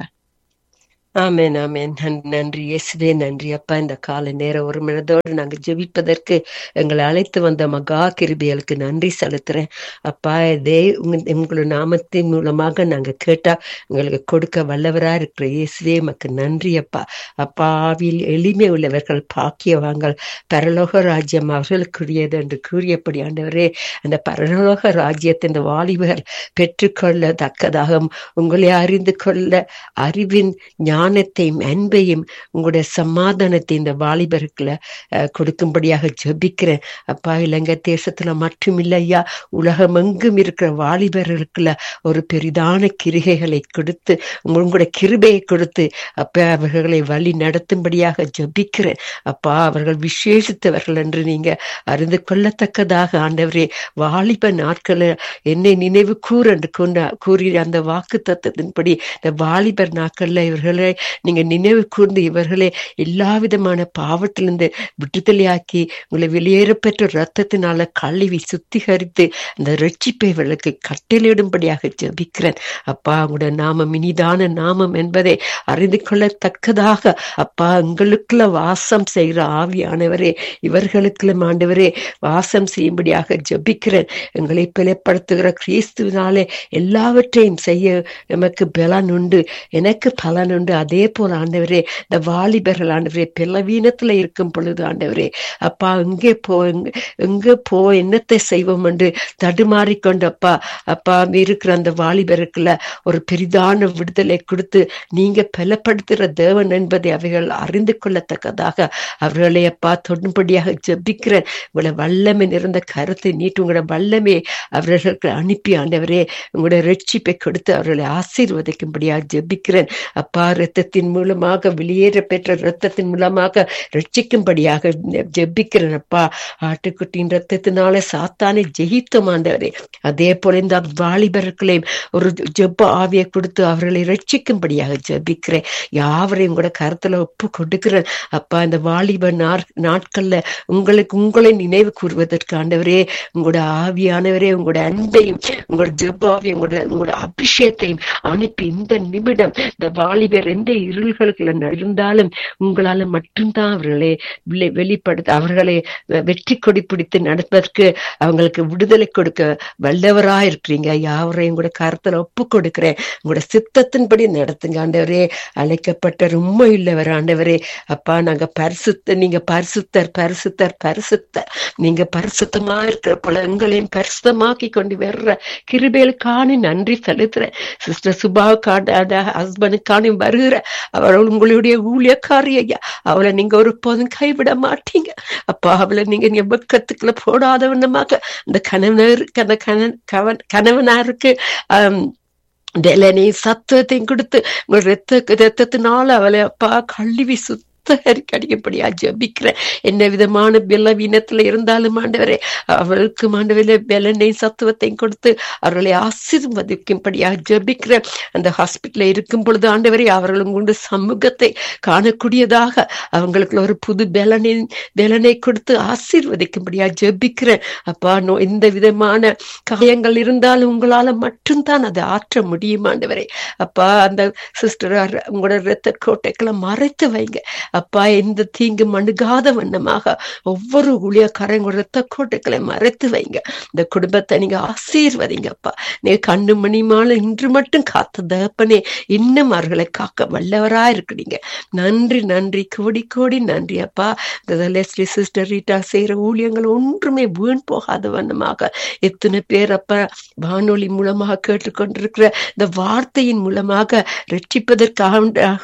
ஆமென் ஆமென் நன்- நன்றி இயேசுவே நன்றி அப்பா இந்த கால நேரம் ஒரு மனதோடு நாங்க ஜெபிப்பதற்கு எங்களை அழைத்து வந்த மகா கிருபிகளுக்கு நன்றி செலுத்துறேன் அப்பா இதே உங்க உங்களோட நாமத்தின் மூலமாக நாங்க கேட்டா உங்களுக்கு கொடுக்க வல்லவரா இருக்கிற இயேசுவே மக்கு நன்றி அப்பா அப்பா ஆவியில் எளிமை உள்ளவர்கள் பாக்கியவாங்கள் பரலோக ராஜ்யம் அவர்களுக்குரியது என்று கூறியபடி ஆண்டவரே அந்த பரலோக ராஜ்யத்தை இந்த வாலிபர் பெற்றுக்கொள்ளத்தக்கதாக உங்களை அறிந்து கொள்ள அறிவின் ஞானத்தையும் அன்பையும் உங்களுடைய சமாதானத்தை இந்த வாலிபருக்குள்ள அஹ், கொடுக்கும்படியாக ஜெபிக்கிறேன் அப்பா இலங்கை தேசத்துல மட்டுமில்லை ஐயா உலகம் எங்கும் இருக்கிற வாலிபர்களுக்குள்ள ஒரு பெரிதான கிருகைகளை கொடுத்து உங்களுடைய கிருபையை கொடுத்து அப்பா அவர்களை வழி நடத்தும்படியாக ஜெபிக்கிறேன் அப்பா அவர்கள் விசேஷித்தவர்கள் என்று நீங்க அறிந்து கொள்ளத்தக்கதாக ஆண்டவரே வாலிப நாட்களில் என்னை நினைவு கூறு என்று கொண்ட கூறி அந்த வாக்கு தத்துவத்தின்படி இந்த வாலிபர் நாட்கள்ல இவர்களை நீங்க நினைவு கூர்ந்து இவர்களை எல்லா விதமான பாவத்திலிருந்து விடுதலையாக்கி உங்களை வெளியேறப்பெற்ற ரத்தத்தினால கழுவி சுத்திகரித்து அந்த ரட்சிப்பை இவர்களுக்கு கட்டளையிடும்படியாக ஜெபிக்கிறேன் அப்பா உங்களோட நாமம் இனிதான நாமம் என்பதை அறிந்து கொள்ளத்தக்கதாக அப்பா எங்களுக்குள்ள வாசம் செய்கிற ஆவியானவரே இவர்களுக்குள்ள ஆண்டவரே வாசம் செய்யும்படியாக ஜெபிக்கிறேன் எங்களை பிழைப்படுத்துகிற கிறிஸ்துவினாலே எல்லாவற்றையும் செய்ய எமக்கு பலன் உண்டு எனக்கு பலன் உண்டு அதே போல ஆண்டவரே இந்த வாலிபர்கள் ஆண்டவரே பிளவீனத்துல இருக்கும் பொழுது ஆண்டவரே அப்பா எங்கே போ எங்க- எங்கே போ என்னத்தை செய்வோம் என்று தடுமாறிக்கொண்டு அப்பா அப்பா இருக்கிற அந்த வாலிபருக்குள்ள ஒரு பெரிதான விடுதலை கொடுத்து நீங்க பலப்படுத்துகிற தேவன் என்பதை அவைகள் அறிந்து கொள்ளத்தக்கதாக அவர்களை அப்பா தொடும்படியாக ஜெபிக்கிறேன் உங்களை வல்லமை நிறைந்த கருத்தை நீட்டு உங்களோட வல்லமே அவர்களுக்கு அனுப்பி ஆண்டவரே உங்களுடைய ரட்சிப்பை கொடுத்து அவர்களை ஆசீர்வதிக்கும்படியாக ஜெபிக்கிறேன் அப்பா இரத்தத்தின் மூலமாக வெளியேற பெற்ற இரத்தத்தின் மூலமாக ரட்சிக்கும்படியாக ஜெபிக்கிறேன் அப்பா ஆட்டுக்குட்டியின் ரத்தத்தினால சாத்தானை ஜெயித்தோம் ஆண்டவரே அதே போல இந்த வாலிபர்களையும் ஒரு ஜெப ஆவியை கொடுத்து அவர்களை ரட்சிக்கும்படியாக ஜெபிக்கிறேன் யாவரையும் கூட கருத்துல ஒப்பு கொடுக்கிறேன் அப்பா இந்த வாலிப நாற்- நாட்கள்ல உங்களுக்கு உங்களை நினைவு கூறுவதற்கு ஆண்டவரே உங்களோட ஆவியானவரே உங்களோட அன்பையும் உங்களோட ஜெபாவையும் உங்களோட உங்களோட அபிஷேகத்தையும் அனுப்பி இந்த நிமிடம் இந்த வாலிபர் எந்த இருள்களுக்குள்ள இருந்தாலும் உங்களால மட்டும்தான் அவர்களை வெளி- வெளிப்படுத்த அவர்களை வெ- வெற்றி கொடி பிடித்து நடப்பதற்கு அவங்களுக்கு விடுதலை கொடுக்க வல்லவரா இருக்கிறீங்க யாவரையும் கூட கருத்துல ஒப்பு கொடுக்கிறேன் உங்களோட சித்தத்தின்படி நடத்துங்க ஆண்டவரே அழைக்கப்பட்ட உண்மை உள்ளவர் ஆண்டவரே அப்பா நாங்க பரிசுத்த நீங்க பரிசுத்தர் பரிசுத்தர் பரிசுத்தர் நீங்க பரிசுத்தமா இருக்கிற போல எங்களையும் பரிசுத்தமாக்கி கொண்டு வர்ற கிருபேலுக்கான நன்றி செலுத்துறேன் சிஸ்டர் சுபாவுக்கான ஹஸ்பண்டுக்கான வருகிற அவள் உங்களுடைய ஊழியக்காரி ஐயா அவளை நீங்க ஒரு போதும் கைவிட மாட்டீங்க அப்பா அவளை நீங்க நீங்க வெக்கத்துக்குள்ள போடாதவண்ணமாக அந்த கணவனருக்கு அந்த கணவன் கவன் கணவனாருக்கு ஆம், வேலனையும் சத்துவத்தையும் கொடுத்து உங்கள் ரத்த ரத்தத்தினால அவளை அப்பா கழுவி சுத்த அடிக்கப்படியா ஜபிக்கிறேன் என்ன விதமான பலவீனத்துல இருந்தாலும் ஆண்டவரே அவளுக்கு ஆண்டவரே பலனையும் சத்துவத்தையும் கொடுத்து அவர்களை ஆசீர்வதிக்கும்படியா ஜபிக்கிறேன் அந்த ஹாஸ்பிட்டல்ல இருக்கும் பொழுது ஆண்டவரே அவர்கள் உங்களுடைய சமூகத்தை காணக்கூடியதாக அவங்களுக்கு ஒரு புது பலனை பலனை கொடுத்து ஆசீர்வதிக்கும்படியா ஜெபிக்கிறேன் அப்பா நோ எந்த விதமான காயங்கள் இருந்தாலும் உங்களால மட்டும்தான் அதை ஆற்ற முடியும் ஆண்டவரே அப்பா அந்த சிஸ்டர் உங்களோட ரத்த கோட்டைகளை மறைத்து வைங்க அப்பா எந்த தீங்கு மணுகாத வண்ணமாக ஒவ்வொரு ஊழியக்காரங்க ரத்த கோட்டைகளை மறைத்து வைங்க இந்த குடும்பத்தை நீங்க ஆசீர்வதிங்க அப்பா நீங்க கண்ணு மணிமால இன்று மட்டும் காத்த தகப்பனே இன்னும் அவர்களை காக்க வல்லவரா இருக்கிறீங்க நன்றி நன்றி கோடி கோடி நன்றி அப்பா இந்த லெஸ்லி சிஸ்டர் ரீட்டா செய்யற ஊழியங்கள் ஒன்றுமே வீண் போகாத வண்ணமாக எத்தனை பேர் அப்ப வானொலி மூலமாக கேட்டுக்கொண்டிருக்கிற இந்த வார்த்தையின் மூலமாக ரட்சிப்பதற்காக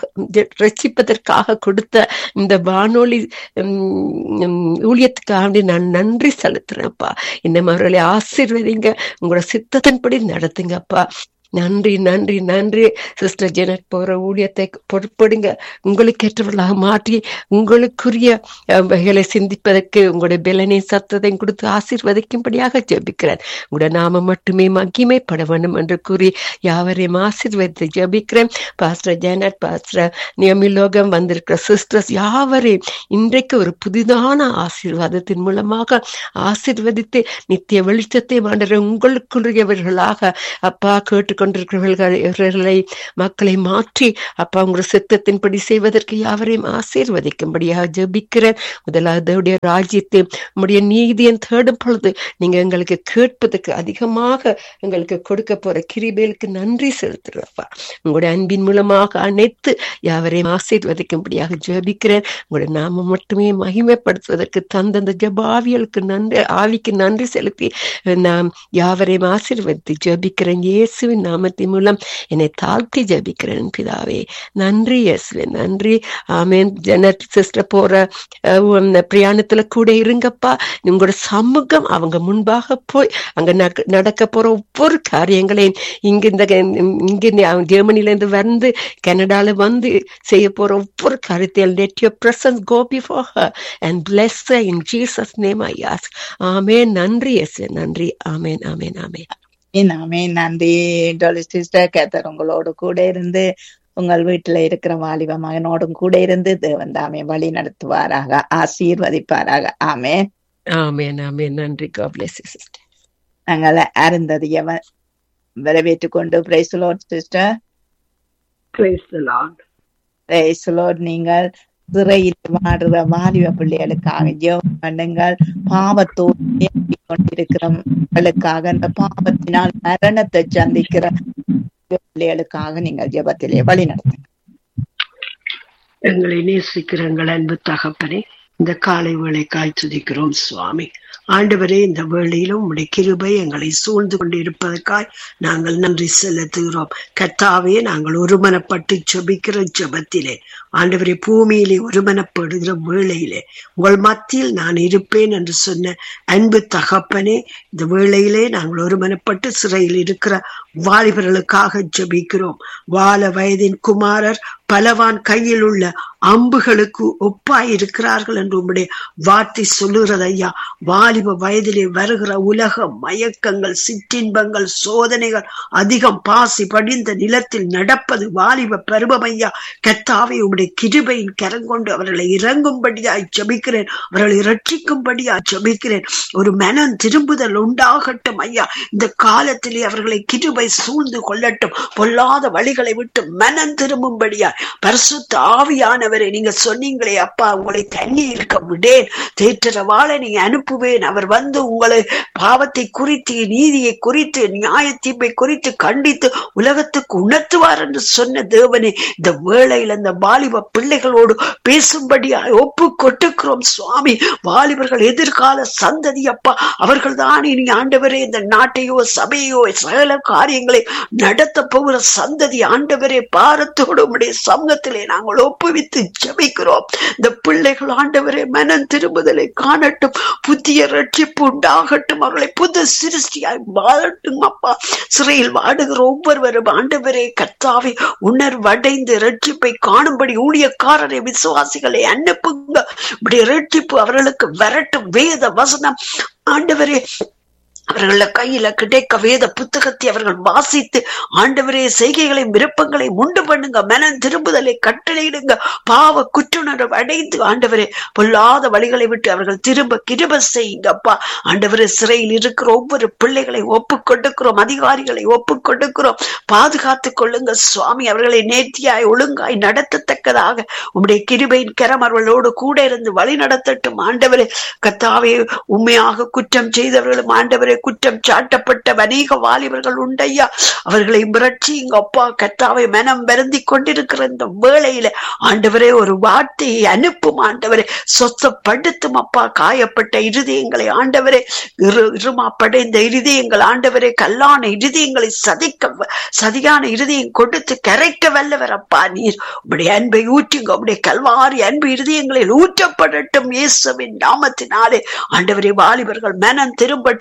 ரட்சிப்பதற்காக கொடுத்த இந்த வானொலி உம், உம், ஊழியத்துக்காக வேண்டி நான் நன்றி செலுத்துறேன்ப்பா இன்னும் அவர்களை ஆசீர்வதிங்க உங்களோட சித்தத்தின்படி நடத்துங்கப்பா நன்றி நன்றி நன்றி சிஸ்டர் ஜெனட் போற ஊழியத்தை பொறுப்படுங்க உங்களுக்கு ஏற்றவர்களாக மாற்றி உங்களுக்குரிய அஹ், வகைகளை சிந்திப்பதற்கு உங்களுடைய பலனை சத்தத்தையும் கொடுத்து ஆசீர்வதிக்கும்படியாக ஜெபிக்கிறேன் உங்களுடைய நாம மட்டுமே மகிமைப்பட வேண்டும் என்று கூறி யாவரையும் ஆசீர்வதித்து ஜெபிக்கிறேன் பாஸ்டர் ஜெனட் பாஸ்டர் நியமிலோகம் வந்திருக்கிற சிஸ்டர்ஸ் யாவரையும் இன்றைக்கு ஒரு புதிதான ஆசீர்வாதத்தின் மூலமாக ஆசீர்வதித்து நித்திய வெளிச்சத்தை மாண்ட உங்களுக்குரியவர்களாக அப்பா கேட்டுக்கொண்டிருக்கிறவர்களை மக்களை மாற்றி அப்பா உங்களுடைய சித்தத்தின்படி செய்வதற்கு யாவரையும் ஆசீர்வதிக்கும்படியாக ஜெபிக்கிறேன் முதலாவது உடைய ராஜ்யத்தை உடைய நீதியை தேடும் பொழுது நீங்க எங்களுக்கு கேட்பதற்கு அதிகமாக எங்களுக்கு கொடுக்க போற கிரிபேலுக்கு நன்றி செலுத்துறப்பா உங்களுடைய அன்பின் மூலமாக அனைத்து யாவரையும் ஆசீர்வதிக்கும்படியாக ஜெபிக்கிறேன் உங்களுடைய நாம மட்டுமே மகிமைப்படுத்துவதற்கு தந்தந்த ஜபாவியலுக்கு நன்றி ஆவிக்கு நன்றி செலுத்தி நாம் யாவரையும் ஆசீர்வதித்து ஜெபிக்கிறேன் இயேசுவின் நாமத்தின் மூலம் என்னை தாழ்த்தி ஜெபிக்கிறேன் பிதாவே நன்றி இயேசுவே நன்றி ஆமென் ஜெனட் சிஸ்டர் போற அஹ், உம், பிரயாணத்துல கூட இருங்கப்பா உங்களோட சமூகம் அவங்க முன்பாக போய் அங்க நட- நடக்க போற ஒவ்வொரு காரியங்களையும் இங்க இந்த இங்க ஜெர்மனில இருந்து வந்து கனடால வந்து செய்ய போற ஒவ்வொரு காரியத்தையும் let your presence go before her and bless her in Jesus name I ask ஆமென் நன்றி இயேசுவே நன்றி ஆமென் ஆமென் ஆமென் நாமே நன்றி டொலி சிஸ்டர் கேத்தர் உங்களோடு கூட இருந்து உங்கள் வீட்டுல இருக்கிற வாலிப மகனோடும் கூட இருந்து தேவன் தாமே வழி நடத்துவாராக ஆசீர்வதிப்பாராக ஆமே ஆமென் ஆமென் நன்றி God bless you sister நாங்கள் அருந்ததிய வரவேற்றுக் கொண்டு praise lord sister Praise the Lord. Praise lord நீங்கள் சிறையில் வாடுற வாலிப பிள்ளைகளுக்காக ஜெபம் பண்ணுங்கள் பாவத்தோடு இயங்கிக் கொண்டிருக்கிறவர்களுக்காக அந்த பாவத்தினால் மரணத்தை சந்திக்கிற பிள்ளைகளுக்காக நீங்கள் ஜெபத்திலே வழி நடத்துங்க எங்களை நேசிக்கிற எங்கள் அன்பு தகப்பனே இந்த காலை வேளை துதிக்கிறோம் சுவாமி ஆண்டவரே இந்த வேளையிலும் உம்முடைய கிருபை எங்களை சூழ்ந்து கொண்டு இருப்பதற்காய் நாங்கள் நன்றி செலுத்துகிறோம் கர்த்தாவே நாங்கள் ஒருமனப்பட்டு ஜெபிக்கிற ஜெபத்திலே ஆண்டவரே பூமியிலே ஒருமனப்படுகிற வேளையிலே உங்கள் மத்தியில் நான் இருப்பேன் என்று சொன்ன அன்பு தகப்பனே இந்த வேளையிலே நாங்கள் ஒருமனப்பட்டு சிறையில் இருக்கிற வாலிபர்களுக்காக ஜெபிக்கிறோம் வால வயதின் குமாரர் பலவான் கையில் உள்ள அம்புகளுக்கு ஒப்பாய் இருக்கிறார்கள் என்று உம்முடைய வார்த்தை சொல்லுகிறது ஐயா வாலிப வயதிலே வருகிற உலக மயக்கங்கள் சிற்றின்பங்கள் சோதனைகள் அதிகம் பாசி படிந்த நிலத்தில் நடப்பது வாலிப பருவம் ஐயா கத்தாவே உம்முடைய கிருபையின் கரங்கொண்டு அவர்களை இறங்கும்படியாய் ஜெபிக்கிறேன் அவர்களை இரட்சிக்கும்படியாய் ஜெபிக்கிறேன் ஒரு மனம் திரும்புதல் உண்டாகட்டும் ஐயா இந்த காலத்திலே அவர்களை கிருபை சூழ்ந்து கொள்ளட்டும் பொல்லாத வழிகளை விட்டு மனம் திரும்பும்படியா பரிசுத்த ஆவியானவரை நீங்க சொன்னீங்களே அப்பா உங்களை தண்ணி இருக்க விடேன் தேற்றரவாளை நீங்க அனுப்புவேன் அவர் வந்து உங்களை பாவத்தை குறித்து நீதியை குறித்து நியாயத்தீர்ப்பை குறித்து கண்டித்து உலகத்துக்கு உணர்த்துவார் என்று சொன்ன தேவனே இந்த வேளையில் அந்த வாலிப பிள்ளைகளோடு பேசும்படியா ஒப்பு கொட்டுக்கிறோம் சுவாமி வாலிபர்கள் எதிர்கால சந்ததி அப்பா அவர்கள் தான் இனி ஆண்டவரே இந்த நாட்டையோ சபையோ சகல காரியங்களை நடத்த போகிற சந்ததி ஆண்டவரே பாரத்தோடு உடைய சமூகத்திலே நாங்கள் ஒப்புவித்து ஜெபிக்கிறோம் இந்த பிள்ளைகள் ஆண்டவரே மனம் திரும்புதலை காணட்டும் புதிய ரட்சிப்பு உண்டாகட்டும் அவர்களை புது சிருஷ்டியாய் வாழட்டும் அப்பா சிறையில் வாடுகிற ஒவ்வொருவரும் ஆண்டவரே கர்த்தாவே உணர்வடைந்து ரட்சிப்பை காணும்படி ஊழியக்காரரை விசுவாசிகளை அனுப்புங்க இப்படி ரட்சிப்பு அவர்களுக்கு வரட்டும் வேத வசனம் ஆண்டவரே அவர்கள கையில கிடைக்க வேத புத்தகத்தை அவர்கள் வாசித்து ஆண்டவரே செய்கைகளை விருப்பங்களை உண்டு பண்ணுங்க மனம் திரும்புதலை கட்டளையிடுங்க பாவ குற்றுணர்வு அடைந்து ஆண்டவரே பொல்லாத வழிகளை விட்டு அவர்கள் திரும்ப கிருப செய்யுங்கப்பா ஆண்டவரே சிறையில் இருக்கிற ஒவ்வொரு பிள்ளைகளை ஒப்பு கொடுக்கிறோம் அதிகாரிகளை ஒப்பு கொடுக்கிறோம் பாதுகாத்துக் கொள்ளுங்க சுவாமி அவர்களை நேர்த்தியாய் ஒழுங்காய் நடத்தத்தக்கதாக உம்முடைய கிருபையின் கரம் அவர்களோடு கூட இருந்து வழி நடத்தட்டும் ஆண்டவரே கத்தாவே உண்மையாக குற்றம் செய்தவர்களும் ஆண்டவரே குற்றம் சாட்டப்பட்ட அநேக வாலிபர்கள் உண்டையா அவர்களை மிரட்சிங்க அப்பா கத்தாவை மனம் வருந்தி கொண்டிருக்கிற இந்த வேளையில ஆண்டவரே ஒரு வார்த்தையை அனுப்பும் ஆண்டவரே சொத்தப்படுத்தும் அப்பா காயப்பட்ட இருதயங்களை ஆண்டவரே இரு இருமா படைந்த இருதயங்கள் ஆண்டவரே கல்லான இருதயங்களை சதிக்க சதியான இருதயம் கொடுத்து கரைக்க வல்லவர் அப்பா நீர் உடைய அன்பை ஊற்றுங்க உடைய கல்வாரி அன்பு இருதயங்களில் ஊற்றப்படட்டும் இயேசுவின் நாமத்தினாலே ஆண்டவரே வாலிபர்கள் மனம் திரும்பட்டும் மனம்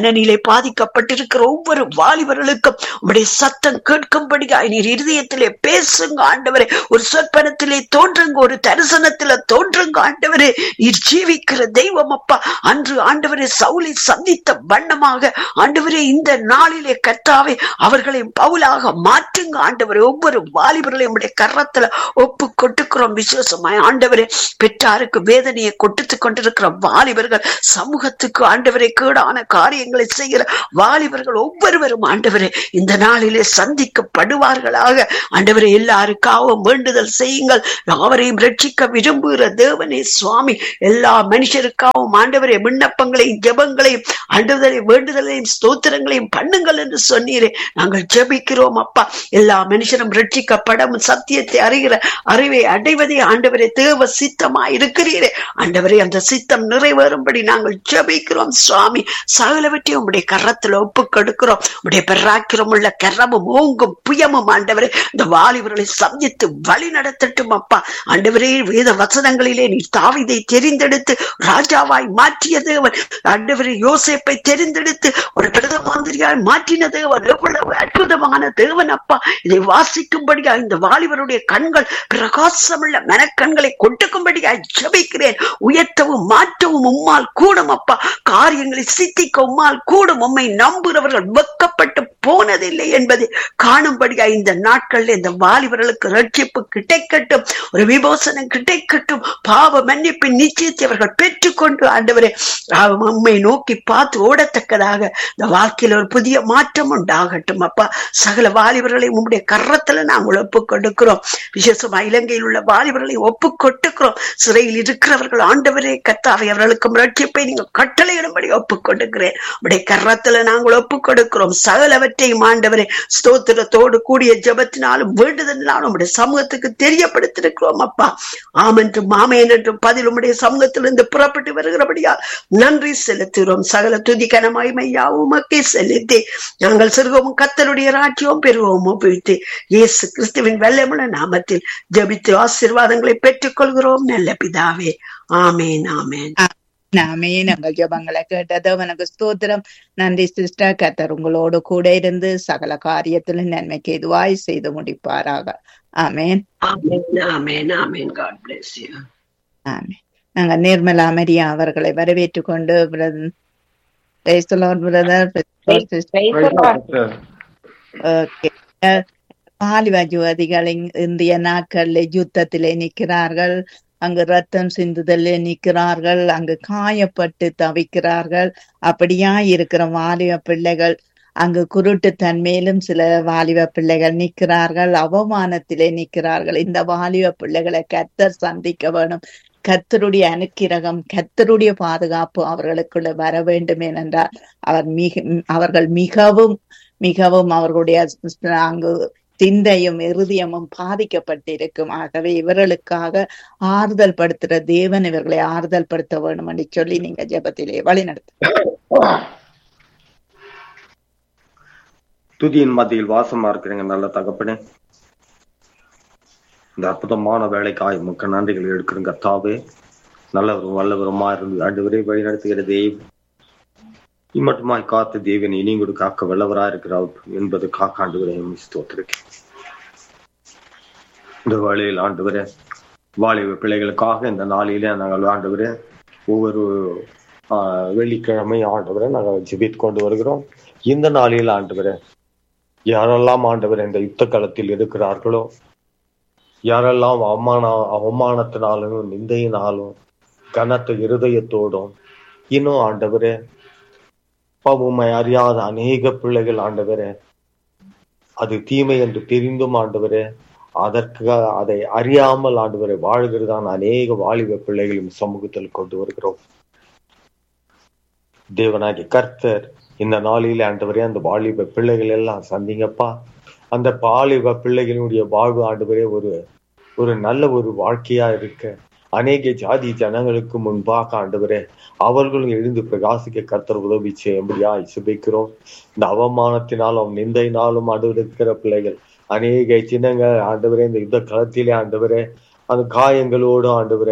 மனநிலை பாதிக்கப்பட்டிருக்கிற ஒவ்வொரு வாலிபர்களுக்கும் உம்முடைய சத்தம் கேட்கும்படியாய் நீர் இருதயத்திலே பேசுங்க ஆண்டவரே ஒரு சொற்பனத்திலே தோன்றுங்க ஒரு தரிசனத்தில தோன்றுங்க ஆண்டவரே நீர் ஜீவிக்கிற தெய்வம் அப்பா அன்று ஆண்டவரே சவுலை சந்தித்த வண்ணமாக ஆண்டவரே இந்த நாளிலே கர்த்தாவே அவர்களை பவுலாக மாற்றுங்க ஆண்டவரே ஒவ்வொரு வாலிபர்களையும் உடைய கரத்துல ஒப்பு கொட்டுக்கிறோம் விசேஷமாய் ஆண்டவரே பெற்றாருக்கு வேதனையை கொட்டுத்து கொண்டிருக்கிற வாலிபர்கள் சமூகத்துக்கு ஆண்டவரை கேடான காரியங்களை செய்கிற வாலிபர்கள் ஒவ்வொருவரும் ஆண்டவரே இந்த நாளிலே சந்திக்கப்படுவார்களாக ஆண்டவரை எல்லாருக்காகவும் வேண்டுதல் செய்யுங்கள் யாவரையும் ரட்சிக்க விரும்புகிற தேவனே சுவாமி எல்லா மனுஷருக்காகவும் ஆண்டவரே விண்ணப்பங்களையும் ஜெபங்களையும் ஆண்டவரை வேண்டுதலையும் ஸ்தோத்திரங்களையும் பண்ணுங்கள் என்று சொன்னீரே நாங்கள் ஜெபிக்கிறோம் அப்பா எல்லா மனுஷரும் ரட்சிக்கப்படவும் சத்தியத்தை அறிகிற அறிவை அடைவதே ஆண்டவரே தேவ சித்தமா இருக்கிறீரே ஆண்டவரே அந்த சித்தம் நிறைவேறும்படி நாங்கள் ஜெபிக்கிறோம் சுவாமி சகலவற்றையும் உம்முடைய கரத்துல ஒப்பு கொடுக்கிறோம் உடைய பெறாக்கிரம் உள்ள கரமும் ஓங்கும் புயமும் ஆண்டவரே இந்த வாலிபர்களை சந்தித்து வழி நடத்தட்டும் அப்பா ஆண்டவரே வேத வசனங்களிலே நீ தாவிதை தெரிந்தெடுத்து ராஜாவாய் மாற்றிய தேவன் ஆண்டவரே யோசேப்பை தெரிந்தெடுத்து ஒரு பிரதம மந்திரியாய் மாற்றின தேவன் எவ்வளவு அற்புதமான தேவன் அப்பா இதை வாசிக்கும்படியா இந்த வாலிபருடைய கண்கள் பிரகாசமுள்ள மனக்கண்களை கொட்டுக்கும்படியாய் ஜெபிக்கிறேன் உயர்த்தவும் மாற்றவும் உம்மால் கூடும் அப்பா காரியங்களை சித்திக்க உம்மால் கூடும் உம்மை நம்புகிறவர்கள் வெக்கப்பட்டு போனதில்லை என்பதை காணும்படியா இந்த நாட்கள்ல இந்த வாலிபர்களுக்கு ரட்சிப்பு கிடைக்கட்டும் ஒரு விமோசனம் கிடைக்கட்டும் பாவ மன்னிப்பின் நிச்சயத்தை அவர்கள் பெற்றுக்கொண்டு ஆண்டவரே உண்மை நோக்கி பார்த்து ஓடத்தக்கதாக இந்த வாழ்க்கையில ஒரு புதிய மாற்றம் உண்டாகட்டும் அப்பா சகல வாலிபர்களை உங்களுடைய கரத்துல நாங்கள் ஒப்பு கொடுக்கிறோம் விசேஷமா இலங்கையில் உள்ள வாலிபர்களை ஒப்பு கொட்டுக்கிறோம் சிறையில் இருக்கிறவர்கள் ஆண்டவரே கத்தாவை அவர்களுக்கும் ரட்சிப்பை நீங்கள் கட்டளையிடும்படி ஒப்பு கொடுக்கிறேன் உடைய கரத்துல நாங்கள் ஒப்பு கொடுக்கிறோம் சகலவற்றையும் ஆண்டவரே ஸ்தோத்திரத்தோடு கூடிய ஜபத்தினாலும் வேண்டுதலினாலும் உடைய சமூகத்துக்கு தெரியப்படுத்திருக்கிறோம் அப்பா ஆமென்றும் மாமேன் என்றும் பதில் உம்முடைய சமூகத்திலிருந்து புறப்பட்டு வருகிறபடியால் நன்றி செலுத்துகிறோம் சகல துதி கனமாய்மையா உமக்கே செலுத்தி நாங்கள் சிறுகவும் கத்தருடைய ராஜ்யம் பெறுவோம் ஒப்பிழ்த்து இயேசு கிறிஸ்துவின் வெள்ளமுள்ள நாமத்தில் ஜபித்து ஆசீர்வாதங்களை பெற்றுக் கொள்கிறோம் நல்ல பிதாவே ஆமேன் ஆமேன் நாமே நாங்கள் ஜபங்களை கேட்டது உனக்கு ஸ்தோத்திரம் நன்றி சிஸ்டர் கத்தர் உங்களோடு கூட இருந்து சகல காரியத்திலும் நன்மைக்கு எதுவாய் செய்து முடிப்பாராக ஆமேன் ஆமேன் ஆமேன் ஆமேன் காட் பிளஸ் யூ ஆமேன் நாங்க நிர்மலா மரியா அவர்களை வரவேற்றுக் கொண்டு பாலிவ ஜோதிகள் இந்திய நாட்கள்ல யுத்தத்திலே நிற்கிறார்கள் அங்கு ரத்தம் சிந்துதல்ல நிற்கிறார்கள் அங்கு காயப்பட்டு தவிக்கிறார்கள் அப்படியா இருக்கிற வாலிப பிள்ளைகள் அங்கு குருட்டு தன்மையிலும் சில வாலிப பிள்ளைகள் நிற்கிறார்கள் அவமானத்திலே நிற்கிறார்கள் இந்த வாலிப பிள்ளைகளை கத்தர் சந்திக்க வேணும் கத்தருடைய அனுக்கிரகம் கத்தருடைய பாதுகாப்பு அவர்களுக்குள்ள வர வேண்டும் ஏனென்றால் அவர் மிக அவர்கள் மிகவும் மிகவும் அவர்களுடைய அங்கு சிந்தையும் இருதயமும் பாதிக்கப்பட்டிருக்கும் ஆகவே இவர்களுக்காக ஆறுதல் படுத்துற தேவன் இவர்களை ஆறுதல் படுத்த வேணும் என்று சொல்லி நீங்க ஜபத்திலே வழி நடத்த துதியின் மத்தியில் வாசமா இருக்கிறீங்க நல்ல தகப்பனே இந்த அற்புதமான வேலைக்காய் முக்க நன்றிகள் எடுக்கிறங்க கத்தாவே நல்லவரும் வல்லவருமா இருந்து ஆண்டு வரை வழி நடத்துகிற தெய்வம் இம்மட்டுமாய் காத்து தேவன் இனி கூட காக்க வல்லவரா இருக்கிறார் என்பது காக்காண்டு வரை ஸ்தோத்திருக்கேன் இந்த வேளையில் ஆண்டு வரை வாலிப பிள்ளைகளுக்காக இந்த நாளிலே நாங்கள் ஆண்டு வரை ஒவ்வொரு வெள்ளிக்கிழமை ஆண்டு வரை நாங்கள் ஜிபித்து கொண்டு வருகிறோம் இந்த நாளில் ஆண்டு வரை யாரெல்லாம் ஆண்டவர் இந்த யுத்த களத்தில் இருக்கிறார்களோ யாரெல்லாம் அவமான அவமானத்தினாலும் நிந்தையினாலும் கனத்த இருதயத்தோடும் இன்னும் ஆண்டவரே உண்மை அறியாத அநேக பிள்ளைகள் ஆண்டவரே அது தீமை என்று தெரிந்தும் ஆண்டவரே அதற்கு அதை அறியாமல் ஆண்டவரை வாழ்கிறதான அநேக வாலிப பிள்ளைகளும் சமூகத்தில் கொண்டு வருகிறோம் தேவனாகி கர்த்தர் இந்த நாளில் ஆண்டவரே அந்த வாலிப பிள்ளைகள் எல்லாம் சந்திங்கப்பா அந்த வாலிப பிள்ளைகளுடைய வாழ்வு ஆண்டவரே ஒரு ஒரு நல்ல ஒரு வாழ்க்கையா இருக்க அநேக ஜாதி ஜனங்களுக்கு முன்பாக ஆண்டவரே அவர்களும் எழுந்து பிரகாசிக்க கர்த்தர் உதவி செய்யும்படியா சுபிக்கிறோம் இந்த அவமானத்தினாலும் நிந்தையினாலும் அடுவிருக்கிற பிள்ளைகள் அநேக சின்னங்கள் ஆண்டவரே இந்த யுத்த களத்திலே ஆண்டவரே அந்த காயங்களோடு ஆண்டவரே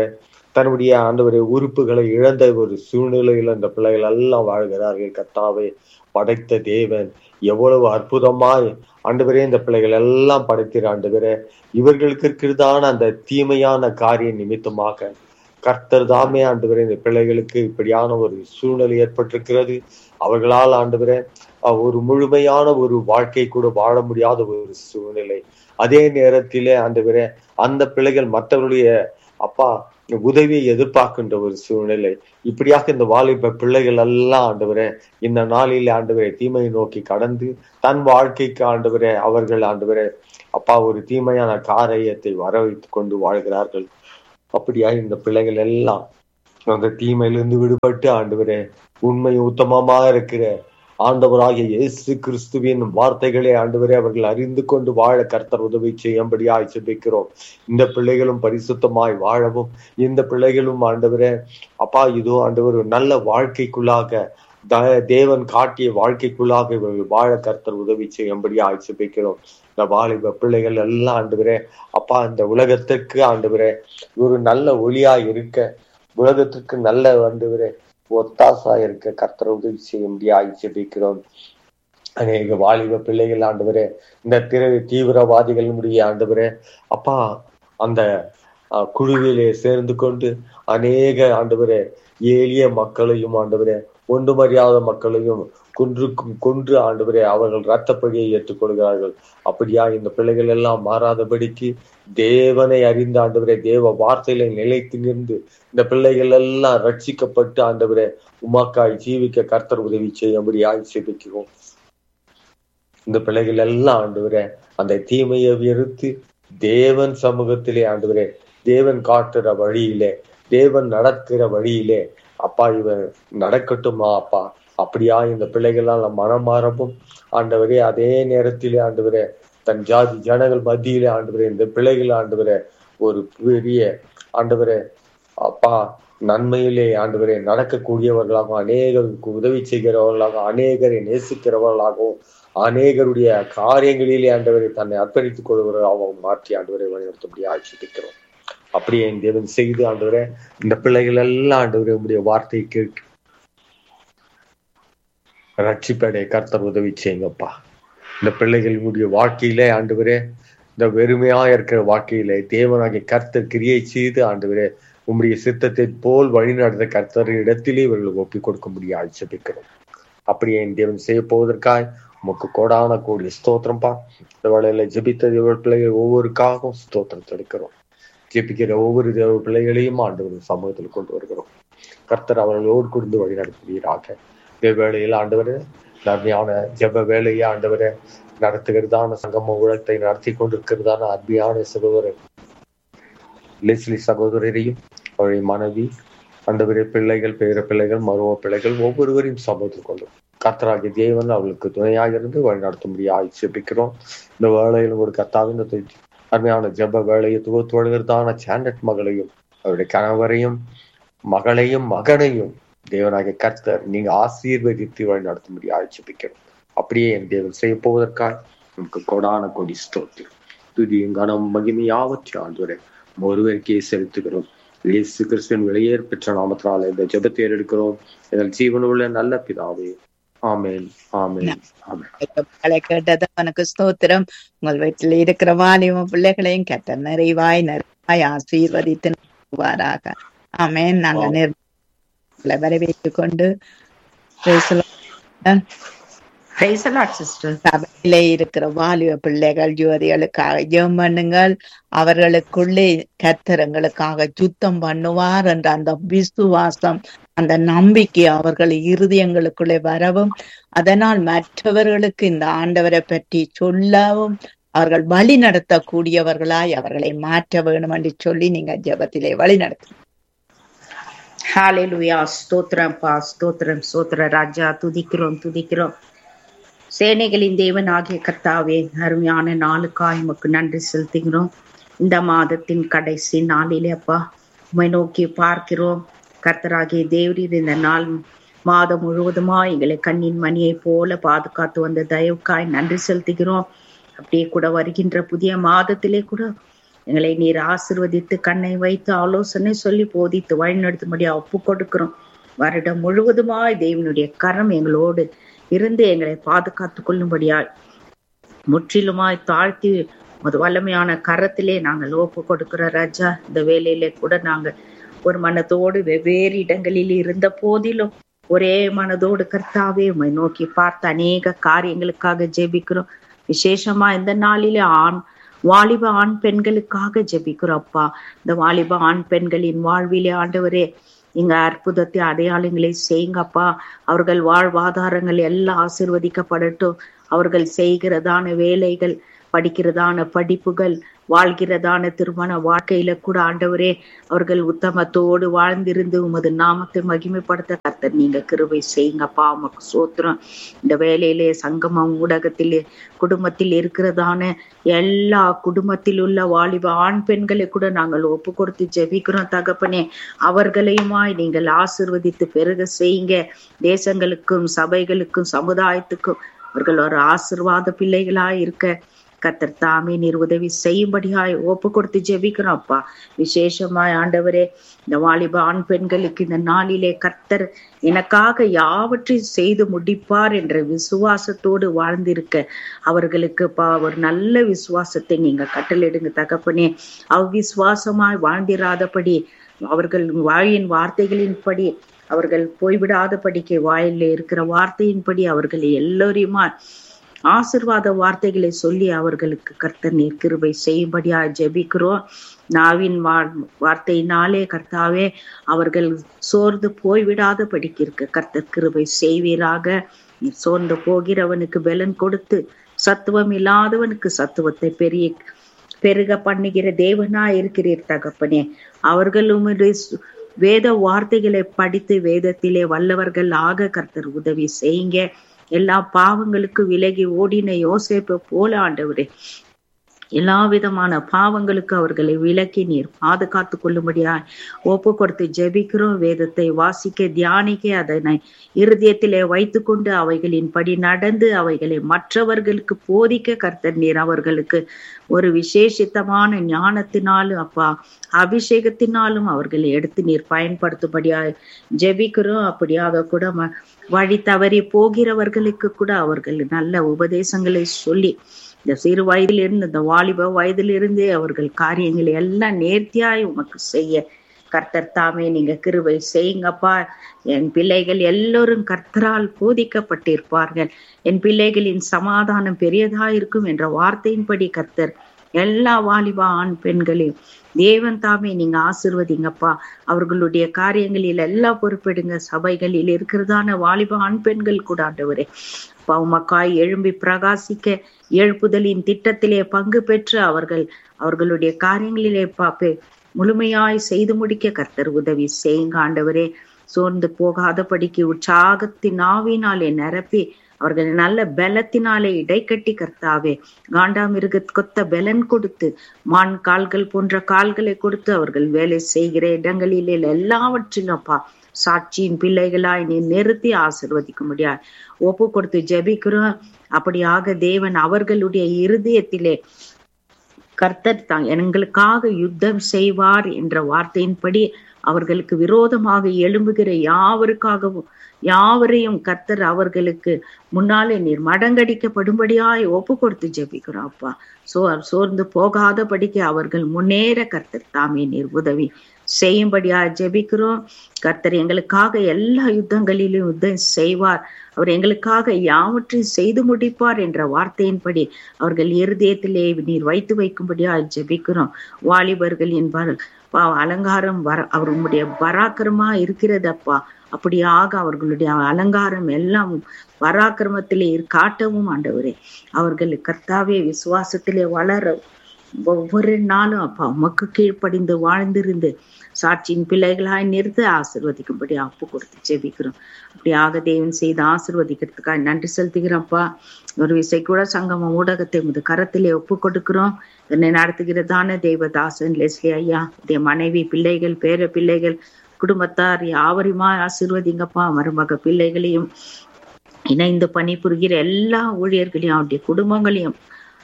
தன்னுடைய ஆண்டவரை உறுப்புகளை இழந்த ஒரு சூழ்நிலையில் அந்த பிள்ளைகள் எல்லாம் வாழ்கிறார்கள் கர்த்தாவே படைத்த தேவன் எவ்வளவு அற்புதமாய் ஆண்டவரே இந்த பிள்ளைகள் எல்லாம் படைத்திரு ஆண்டவரே இவர்களுக்கு இருக்கிறதான அந்த தீமையான காரிய நிமித்தமாக கர்த்தர் தாமே ஆண்டவரே இந்த பிள்ளைகளுக்கு இப்படியான ஒரு சூழ்நிலை ஏற்பட்டிருக்கிறது அவர்களால் ஆண்டவரே அஹ், ஒரு முழுமையான ஒரு வாழ்க்கை கூட வாழ முடியாத ஒரு சூழ்நிலை அதே நேரத்திலே ஆண்டவரே அந்த பிள்ளைகள் மற்றவருடைய அப்பா உதவியை எதிர்பார்க்கின்ற ஒரு சூழ்நிலை இப்படியாக இந்த வாலிப பிள்ளைகள் எல்லாம் ஆண்டவரே இந்த நாளில் ஆண்டவரே தீமையை நோக்கி கடந்து தன் வாழ்க்கைக்கு ஆண்டவரே அவர்கள் ஆண்டவரே அப்பா ஒரு தீமையான காரியத்தை வர வைத்துக் கொண்டு வாழ்கிறார்கள் அப்படியா இந்த பிள்ளைகள் எல்லாம் அந்த தீமையிலிருந்து விடுபட்டு ஆண்டவரே உண்மை உத்தமமா இருக்கிற ஆண்டவராகிய இயேசு கிறிஸ்துவின் வார்த்தைகளை ஆண்டவரே அவர்கள் அறிந்து கொண்டு வாழ கர்த்தர் உதவி செய்யும்படியாய் ஜெபிக்கிறோம் இந்த பிள்ளைகளும் பரிசுத்தமாய் வாழவும் இந்த பிள்ளைகளும் ஆண்டவரே அப்பா இதோ ஆண்டவர் ஒரு நல்ல வாழ்க்கைக்குள்ளாக த- தேவன் காட்டிய வாழ்க்கைக்குள்ளாக இவர்கள் வாழ கர்த்தர் உதவி செய்யும்படியாய் ஜெபிக்கிறோம் இந்த வாலிப பிள்ளைகள் எல்லாம் ஆண்டவரே அப்பா இந்த உலகத்திற்கு ஆண்டவரே ஒரு நல்ல ஒளியா இருக்க உலகத்திற்கு நல்ல ஆண்டவரே ஒத்தாசா இருக்க கர்த்தர் உதவி செய்யும்படியாய் ஜெபிக்கிறோம் அநேக வாலிப பிள்ளைகள் ஆண்டவரே இந்த திரு தீவிரவாதிகளுடைய ஆண்டவரே அப்பா அந்த அஹ், குழுவிலே சேர்ந்து கொண்டு அநேக ஆண்டவரே எளிய மக்களையும் ஆண்டவரே ஒன்றுமறியாத மக்களையும் கொன்று கொன்று ஆண்டவரே அவர்கள் இரத்தப்படியை ஏற்றுக்கொள்கிறார்கள் அப்படியா இந்த பிள்ளைகள் எல்லாம் மாறாதபடிக்கு தேவனை அறிந்த ஆண்டவரே தேவ வார்த்தையில நிலைத்து நின்று இந்த பிள்ளைகள் எல்லாம் ரட்சிக்கப்பட்டு ஆண்டவரே உமாக்காய் ஜீவிக்க கர்த்தர் உதவி செய்யும்படியாய் செபிக்கிறோம் இந்த பிள்ளைகள் எல்லாம் ஆண்டவரே அந்த தீமையை வெறுத்து தேவன் சமூகத்திலே ஆண்டவரே தேவன் காட்டுற வழியிலே தேவன் நடக்கிற வழியிலே அப்பா இவன் நடக்கட்டுமா அப்பா அப்படியா இந்த பிள்ளைகளால் மனம் மாறவும் ஆண்டவரே அதே நேரத்திலே ஆண்டவரே தன் ஜாதி ஜனங்கள் மத்தியிலே ஆண்டவரே இந்த பிள்ளைகள் ஆண்டவரே ஒரு பெரிய ஆண்டவரே அப்பா நன்மையிலே ஆண்டவரே நடக்கக்கூடியவர்களாகவும் அநேகருக்கு உதவி செய்கிறவர்களாகவும் அநேகரை நேசிக்கிறவர்களாகவும் அநேகருடைய காரியங்களிலே ஆண்டவரை தன்னை அர்ப்பணித்துக் கொள்கிறவர்களாகவும் மாற்றி ஆண்டவரை வழிநடத்தபடி ஆட்சிக்கிறோம் அப்படியே என் தேவன் செய்து ஆண்டவரே இந்த பிள்ளைகள் எல்லாம் ஆண்டவரே உடைய வார்த்தையை கேட்டு ரட்சிப்படைய கர்த்தர் உதவி செய்யுங்கப்பா இந்த பிள்ளைகளுடைய வாழ்க்கையிலே ஆண்டவரே இந்த வெறுமையா இருக்கிற வாழ்க்கையிலே தேவனாகிய கர்த்தர் கிரியை செய்து ஆண்டவரே உம்முடைய சித்தத்தை போல் வழிநடத்த கர்த்தர் இடத்திலே இவர்களுக்கு ஒப்பிக் கொடுக்க முடிய ஆட்சேபிக்கிறோம் அப்படியே என் தேவன் செய்ய போவதற்காய் உமக்கு கோடான கோடி ஸ்தோத்திரம்பா இந்த வேளையில ஜெபித்த தேவ பிள்ளைகள் ஒவ்வொருக்காகவும் ஸ்தோத்திரம் எடுக்கிறோம் ஜெபிக்கிற ஒவ்வொரு தேவ பிள்ளைகளையும் ஆண்டவர் சமூகத்தில் கொண்டு வருகிறோம் கர்த்தர் அவர்களோடு கொடுத்து வழி நடத்துவீராக இந்த வேளையில் ஆண்டவர் நன்மையான ஜெப வேலையை ஆண்டவரை நடத்துகிறதான சங்கம உலகத்தை நடத்தி கொண்டிருக்கிறதான அருமையான சகோதரர் லெஸ்லி சகோதரரையும் அவருடைய மனைவி ஆண்டவரே பிள்ளைகள் பேர பிள்ளைகள் மரும பிள்ளைகள் ஒவ்வொருவரையும் சமூகத்தில் கொள்ளும் கர்த்தராகிய தேவன் அவளுக்கு துணையாக இருந்து வழிநடத்தும்படி ஆட்சேபிக்கிறோம் இந்த வேலையில் ஒரு கர்த்தாவின் அருமையான ஜெப வேலையை துவத்து வருகிறதான சாண்டட் மகளையும் அவருடைய கணவரையும் மகளையும் மகனையும் தேவனாகிய கர்த்தர் நீங்க ஆசீர்வதித்து வழி நடத்தும்படி ஆட்சேபிக்கிறோம் அப்படியே என் தேவன் செய்ய போவதற்காக நமக்கு கொடான கொடி ஸ்தோத்திரம் துதியும் கனம் மகிமை யாவற்றை ஆண்டவரே ஒருவருக்கே செலுத்துகிறோம் இயேசு கிறிஸ்துவின் வெளியேற் பெற்ற நாமத்தினால இந்த ஜெபத்தை எடுக்கிறோம் எங்கள் ஜீவனுள்ள நல்ல பிதாவே ஆமேன் ஆமேன் ஆமேன் ஜெபங்களை கேட்டது உனக்கு ஸ்தோத்திரம் உங்கள் வீட்டில் இருக்கிற வாலிப பிள்ளைகளையும் கெட்ட நிறைவாய் நிறைவாய் ஆசீர்வதித்து நடத்துவாராக ஆமென் நாங்க ஆமென். நிர்மலை வரவேற்றுக் கொண்டு praise the Lord. Praise the Lord, sister. சபையிலே இருக்கிற வாலிப பிள்ளைகள் யுவதிகளுக்காக ஜெபம் பண்ணுங்கள் அவர்களுக்குள்ளே கர்த்தர் எங்களுக்காக சுத்தம் பண்ணுவார் என்ற அந்த விசுவாசம் அந்த நம்பிக்கை அவர்கள் இருதயங்களுக்குள்ளே வரவும் அதனால் மற்றவர்களுக்கு இந்த ஆண்டவரை பற்றி சொல்லவும் அவர்கள் வழி நடத்தக்கூடியவர்களாய் அவர்களை மாற்ற வேணும் என்று சொல்லி நீங்க ஜெபத்திலே வழி நடத்து Hallelujah. ஸ்தோத்திரம் பா ஸ்தோத்திரம் ஸ்தோத்திர ராஜா துதிக்கிறோம் துதிக்கிறோம் சேனைகளின் தேவன் ஆகிய கர்த்தாவே அருமையான நாளுக்காய் உமக்கு நன்றி செலுத்துகிறோம் இந்த மாதத்தின் கடைசி நாளிலே அப்பா உமை நோக்கி பார்க்கிறோம் கர்த்தராகிய தேவரீர் இந்த நாள் மாதம் முழுவதுமா எங்களை கண்ணின் மணியை போல பாதுகாத்து வந்த தயவுக்காய் நன்றி செலுத்துகிறோம் அப்படியே கூட வருகின்ற புதிய மாதத்திலே கூட எங்களை நீர் ஆசிர்வதித்து கண்ணை வைத்து ஆலோசனை சொல்லி போதித்து வழிநடத்தும்படியா ஒப்பு கொடுக்கிறோம் வருடம் முழுவதுமாய் தேவனுடைய கரம் எங்களோடு இருந்து எங்களை பாதுகாத்துக் கொள்ளும்படியாய் முற்றிலுமாய் தாழ்த்தி ஒரு வல்லமையான கரத்திலே நாங்கள் ஒப்பு கொடுக்கிற ராஜா இந்த வேலையிலே கூட நாங்கள் ஒரு மனதோடு வெவ்வேறு இடங்களில் இருந்த போதிலும் ஒரே மனதோடு கர்த்தாவே உம்மை நோக்கி பார்த்து அநேக காரியங்களுக்காக ஜெபிக்கிறோம் விசேஷமா இந்த நாளிலே ஆண் வாலிப ஆண் பெண்களுக்காக ஜெபிக்கிறோம் அப்பா இந்த வாலிப ஆண் பெண்களின் வாழ்விலே ஆண்டவரே இங்க அற்புதத்தை அடையாளங்களை செய்யுங்கப்பா அவர்கள் வாழ்வாதாரங்கள் எல்லாம் ஆசிர்வதிக்கப்படட்டும் அவர்கள் செய்கிறதான வேலைகள் படிக்கிறதான படிப்புகள் வாழ்கிறதான திருமண வாழ்க்கையில கூட ஆண்டவரே அவர்கள் உத்தமத்தோடு வாழ்ந்திருந்து உமது நாமத்தை மகிமைப்படுத்த கர்த்தர் நீங்க கிருபை செய்யுங்கப்பா உமக்கு சோத்திரம் இந்த வேலையிலே சங்கமம் ஊடகத்திலே குடும்பத்தில் இருக்கிறதான எல்லா குடும்பத்தில் உள்ள வாலிப ஆண் பெண்களை கூட நாங்கள் ஒப்பு கொடுத்து ஜெபிக்கிறோம் தகப்பனே அவர்களையுமாய் நீங்கள் ஆசிர்வதித்து பெருக செய்யுங்க தேசங்களுக்கும் சபைகளுக்கும் சமுதாயத்துக்கும் அவர்கள் ஒரு ஆசிர்வாத பிள்ளைகளாய் இருக்க கத்தர் தாமே நீர் உதவி செய்யும்படியாய் ஒப்பு கொடுத்து ஜெபிக்கிறோம் அப்பா விசேஷமாய் ஆண்டவரே இந்த வாலிப ஆண் பெண்களுக்கு இந்த நாளிலே கர்த்தர் எனக்காக யாவற்றையும் செய்து முடிப்பார் என்ற விசுவாசத்தோடு வாழ்ந்திருக்க அவர்களுக்கு பா ஒரு நல்ல விசுவாசத்தை நீங்க கட்டளிடுங்க தகப்பனே அவ்விசுவாசமாய் வாழ்ந்திராதபடி அவர்கள் வாயின் வார்த்தைகளின்படி அவர்கள் போய்விடாதபடிக்கு வாயில இருக்கிற வார்த்தையின்படி அவர்கள் எல்லோரையுமா ஆசிர்வாத வார்த்தைகளை சொல்லி அவர்களுக்கு கர்த்தர் நீர் கிருபை செய்யும்படியா ஜெபிக்கிறோம் நாவின் வார்த்தையினாலே கர்த்தாவே அவர்கள் சோர்ந்து போய்விடாத படிக்கிருக்க கர்த்தர் கிருபை செய்வீராக சோர்ந்து போகிறவனுக்கு பலன் கொடுத்து சத்துவம் இல்லாதவனுக்கு சத்துவத்தை பெரிய பெருக பண்ணுகிற தேவனா இருக்கிறீர் தகப்பனே அவர்களும் வேத வார்த்தைகளை படித்து வேதத்திலே வல்லவர்கள் ஆக கர்த்தர் உதவி செய்யுங்க எல்லா பாவங்களுக்கு விலகி ஓடின யோசேப்பை போல ஆண்டவரே எல்லா விதமான பாவங்களுக்கு அவர்களை விலக்கி நீர் பாதுகாத்து கொள்ளும்படியாய் ஒப்பு கொடுத்து ஜெபிக்கிறோம் வேதத்தை வாசிக்க தியானிக்க அதனை இருதயத்திலே வைத்துக்கொண்டு அவைகளின் படி நடந்து அவைகளை மற்றவர்களுக்கு போதிக்க கர்த்தர் நீர் அவர்களுக்கு ஒரு விசேஷித்தமான ஞானத்தினாலும் அப்பா அபிஷேகத்தினாலும் அவர்களை எடுத்து நீர் பயன்படுத்தும்படியாய் ஜெபிக்கிறோம் அப்படியாக கூட வழி தவறி போகிறவர்களுக்கு கூட அவர்கள் நல்ல உபதேசங்களை சொல்லி இந்த சிறு வயதிலிருந்து இந்த வாலிப வயதிலிருந்தே அவர்கள் காரியங்களை எல்லாம் நேர்த்தியாய் உமக்கு செய்ய கர்த்தர் தாமே நீங்க கிருபை செய்யுங்கப்பா என் பிள்ளைகள் எல்லோரும் கர்த்தரால் போதிக்கப்பட்டிருப்பார்கள் என் பிள்ளைகளின் சமாதானம் பெரியதா இருக்கும் என்ற வார்த்தையின்படி கர்த்தர் எல்லா வாலிபா ஆண் பெண்களையும் தேவன் தாமே நீங்க ஆசிர்வதிங்கப்பா அவர்களுடைய காரியங்களில் எல்லாம் பொறுப்பெடுங்க சபைகளில் இருக்கிறதான வாலிப ஆண் பெண்கள் கூட ஆண்டவரே பவுமக்காய் எழும்பி பிரகாசிக்க எழுப்புதலின் திட்டத்திலே பங்கு பெற்று அவர்கள் அவர்களுடைய காரியங்களிலே பாப்பே முழுமையாய் செய்து முடிக்க கர்த்தர் உதவி செய்யுங்க ஆண்டவரே சோர்ந்து போகாதபடிக்கு உற்சாகத்தின் ஆவினாலே நிரப்பி அவர்கள் நல்ல பலத்தினாலே இடைக்கட்டி கர்த்தாவே காண்டாமிருக கொத்த பலன் கொடுத்து மான் கால்கள் போன்ற கால்களை கொடுத்து அவர்கள் வேலை செய்கிற இடங்களிலே எல்லாவற்றிலும் அப்பா சாட்சியின் பிள்ளைகளாய் நீ நிறுத்தி ஆசிர்வதிக்க முடியாது ஒப்பு கொடுத்து ஜெபிக்கிறோம் அப்படியாக தேவன் அவர்களுடைய இருதயத்திலே கர்த்தர் தான் எங்களுக்காக யுத்தம் செய்வார் என்ற வார்த்தையின்படி அவர்களுக்கு விரோதமாக எழும்புகிற யாவருக்காகவும் யாவரையும் கர்த்தர் அவர்களுக்கு முன்னாலே நீர் மடங்கடிக்கப்படும்படியாய் ஒப்பு கொடுத்து ஜெபிக்கிறோம் அப்பா சோ சோர்ந்து போகாதபடிக்கு அவர்கள் முன்னேற கர்த்தர் தாமே நீர் உதவி செய்யும்படியா ஜெபிக்கிறோம் கர்த்தர் எங்களுக்காக எல்லா யுத்தங்களிலும் யுத்தம் செய்வார் அவர் எங்களுக்காக யாவற்றையும் செய்து முடிப்பார் என்ற வார்த்தையின்படி அவர்கள் இருதயத்திலே நீர் வைத்து வைக்கும்படியா ஜெபிக்கிறோம் வாலிபர்கள் என்பார் அலங்காரம் வர அவர்களுடைய பராக்கிரமா இருக்கிறதப்பா அப்படியாக அவர்களுடைய அலங்காரம் எல்லாம் பராக்கிரமத்திலே காட்டவும் ஆண்டவரே அவர்கள் கர்த்தாவே விசுவாசத்திலே வளர ஒவ்வொரு நாளும் அப்பா உமக்கு கீழ்ப்படிந்து வாழ்ந்திருந்து சாட்சியின் பிள்ளைகளாய் நிறுத்த ஆசிர்வதிக்கும்படி அப்பு கொடுத்து ஜெபிக்கிறோம் அப்படியாக தேவன் செய்து ஆசிர்வதிக்கிறதுக்காக நன்றி செலுத்துகிறோம்ப்பா ஒரு விசை கூட சங்கம ஊடகத்தை முது கரத்திலே ஒப்பு கொடுக்கிறோம் என்னை நடத்துகிறதான தெய்வதாசன் லெஸ்லி ஐயா உடைய மனைவி பிள்ளைகள் பேர பிள்ளைகள் குடும்பத்தார் யாவரையுமா ஆசிர்வதிங்கப்பா மருமக பிள்ளைகளையும் இணைந்து பணிபுரிகிற எல்லா ஊழியர்களையும் அவருடைய குடும்பங்களையும்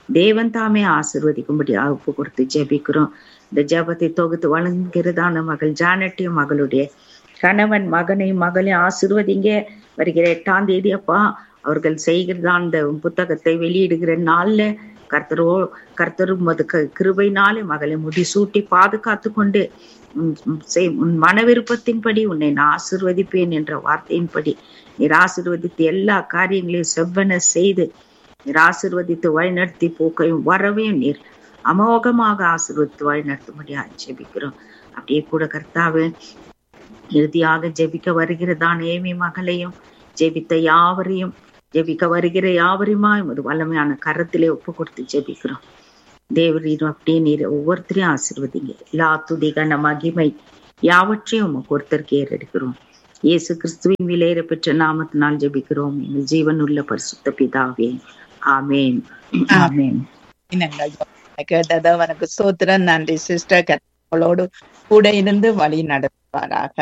தேவன் தாமே ஆசிர்வதிக்கும்படி ஒப்பு கொடுத்து ஜெபிக்கிறோம் இந்த ஜெபத்தை தொகுத்து வழங்குகிறதான மகள் ஜானட்டியும் மகளுடைய கணவன் மகனை மகளை ஆசிர்வதிங்க வருகிற எட்டாம் தேதி அப்பா அவர்கள் செய்கிறதா அந்த புத்தகத்தை வெளியிடுகிற நாள்ல கர்த்தரோ கர்த்தரும் உமது க- கிருபையினாலே மகளை முடிசூட்டி பாதுகாத்து கொண்டு உம் உம் செய்- உன் மன விருப்பத்தின்படி உன்னை நான் ஆசிர்வதிப்பேன் என்ற வார்த்தையின்படி நீர் ஆசிர்வதித்து எல்லா காரியங்களையும் செவ்வன செய்து நீர் ஆசிர்வதித்து வழிநடத்தி போக்கையும் வரவையும் நீர் அமோகமாக ஆசிர்வதித்து வழிநடத்தும்படியா ஜெபிக்கிறோம் அப்படியே கூட கர்த்தாவே இறுதியாக ஜெபிக்க வருகிறதான் ஏமி மகளையும் ஜெபித்த யாவரையும் ஜெபிக்க வருகிற யாவரையுமா உமது வல்லமையான கரத்திலே ஒப்பு கொடுத்து ஜெபிக்கிறோம் தேவரீர் அப்படியே நீர் ஒவ்வொருத்தரையும் ஆசிர்வதிங்க எல்லா துதி கன மகிமை யாவற்றையும் உமக்கு ஒருத்தருக்கு ஏறெடுக்கிறோம் இயேசு கிறிஸ்துவின் விலையேற பெற்ற நாமத்தினால் ஜெபிக்கிறோம் எங்கள் ஜீவனுள்ள பரிசுத்த பிதாவே ஆமேன் ஆமேன் நாங்கள் கேட்டது அவனுக்கு சோத்திரம் நன்றி சிஸ்டர் கத்தோடு கூட இருந்து வழி நடத்துவாராக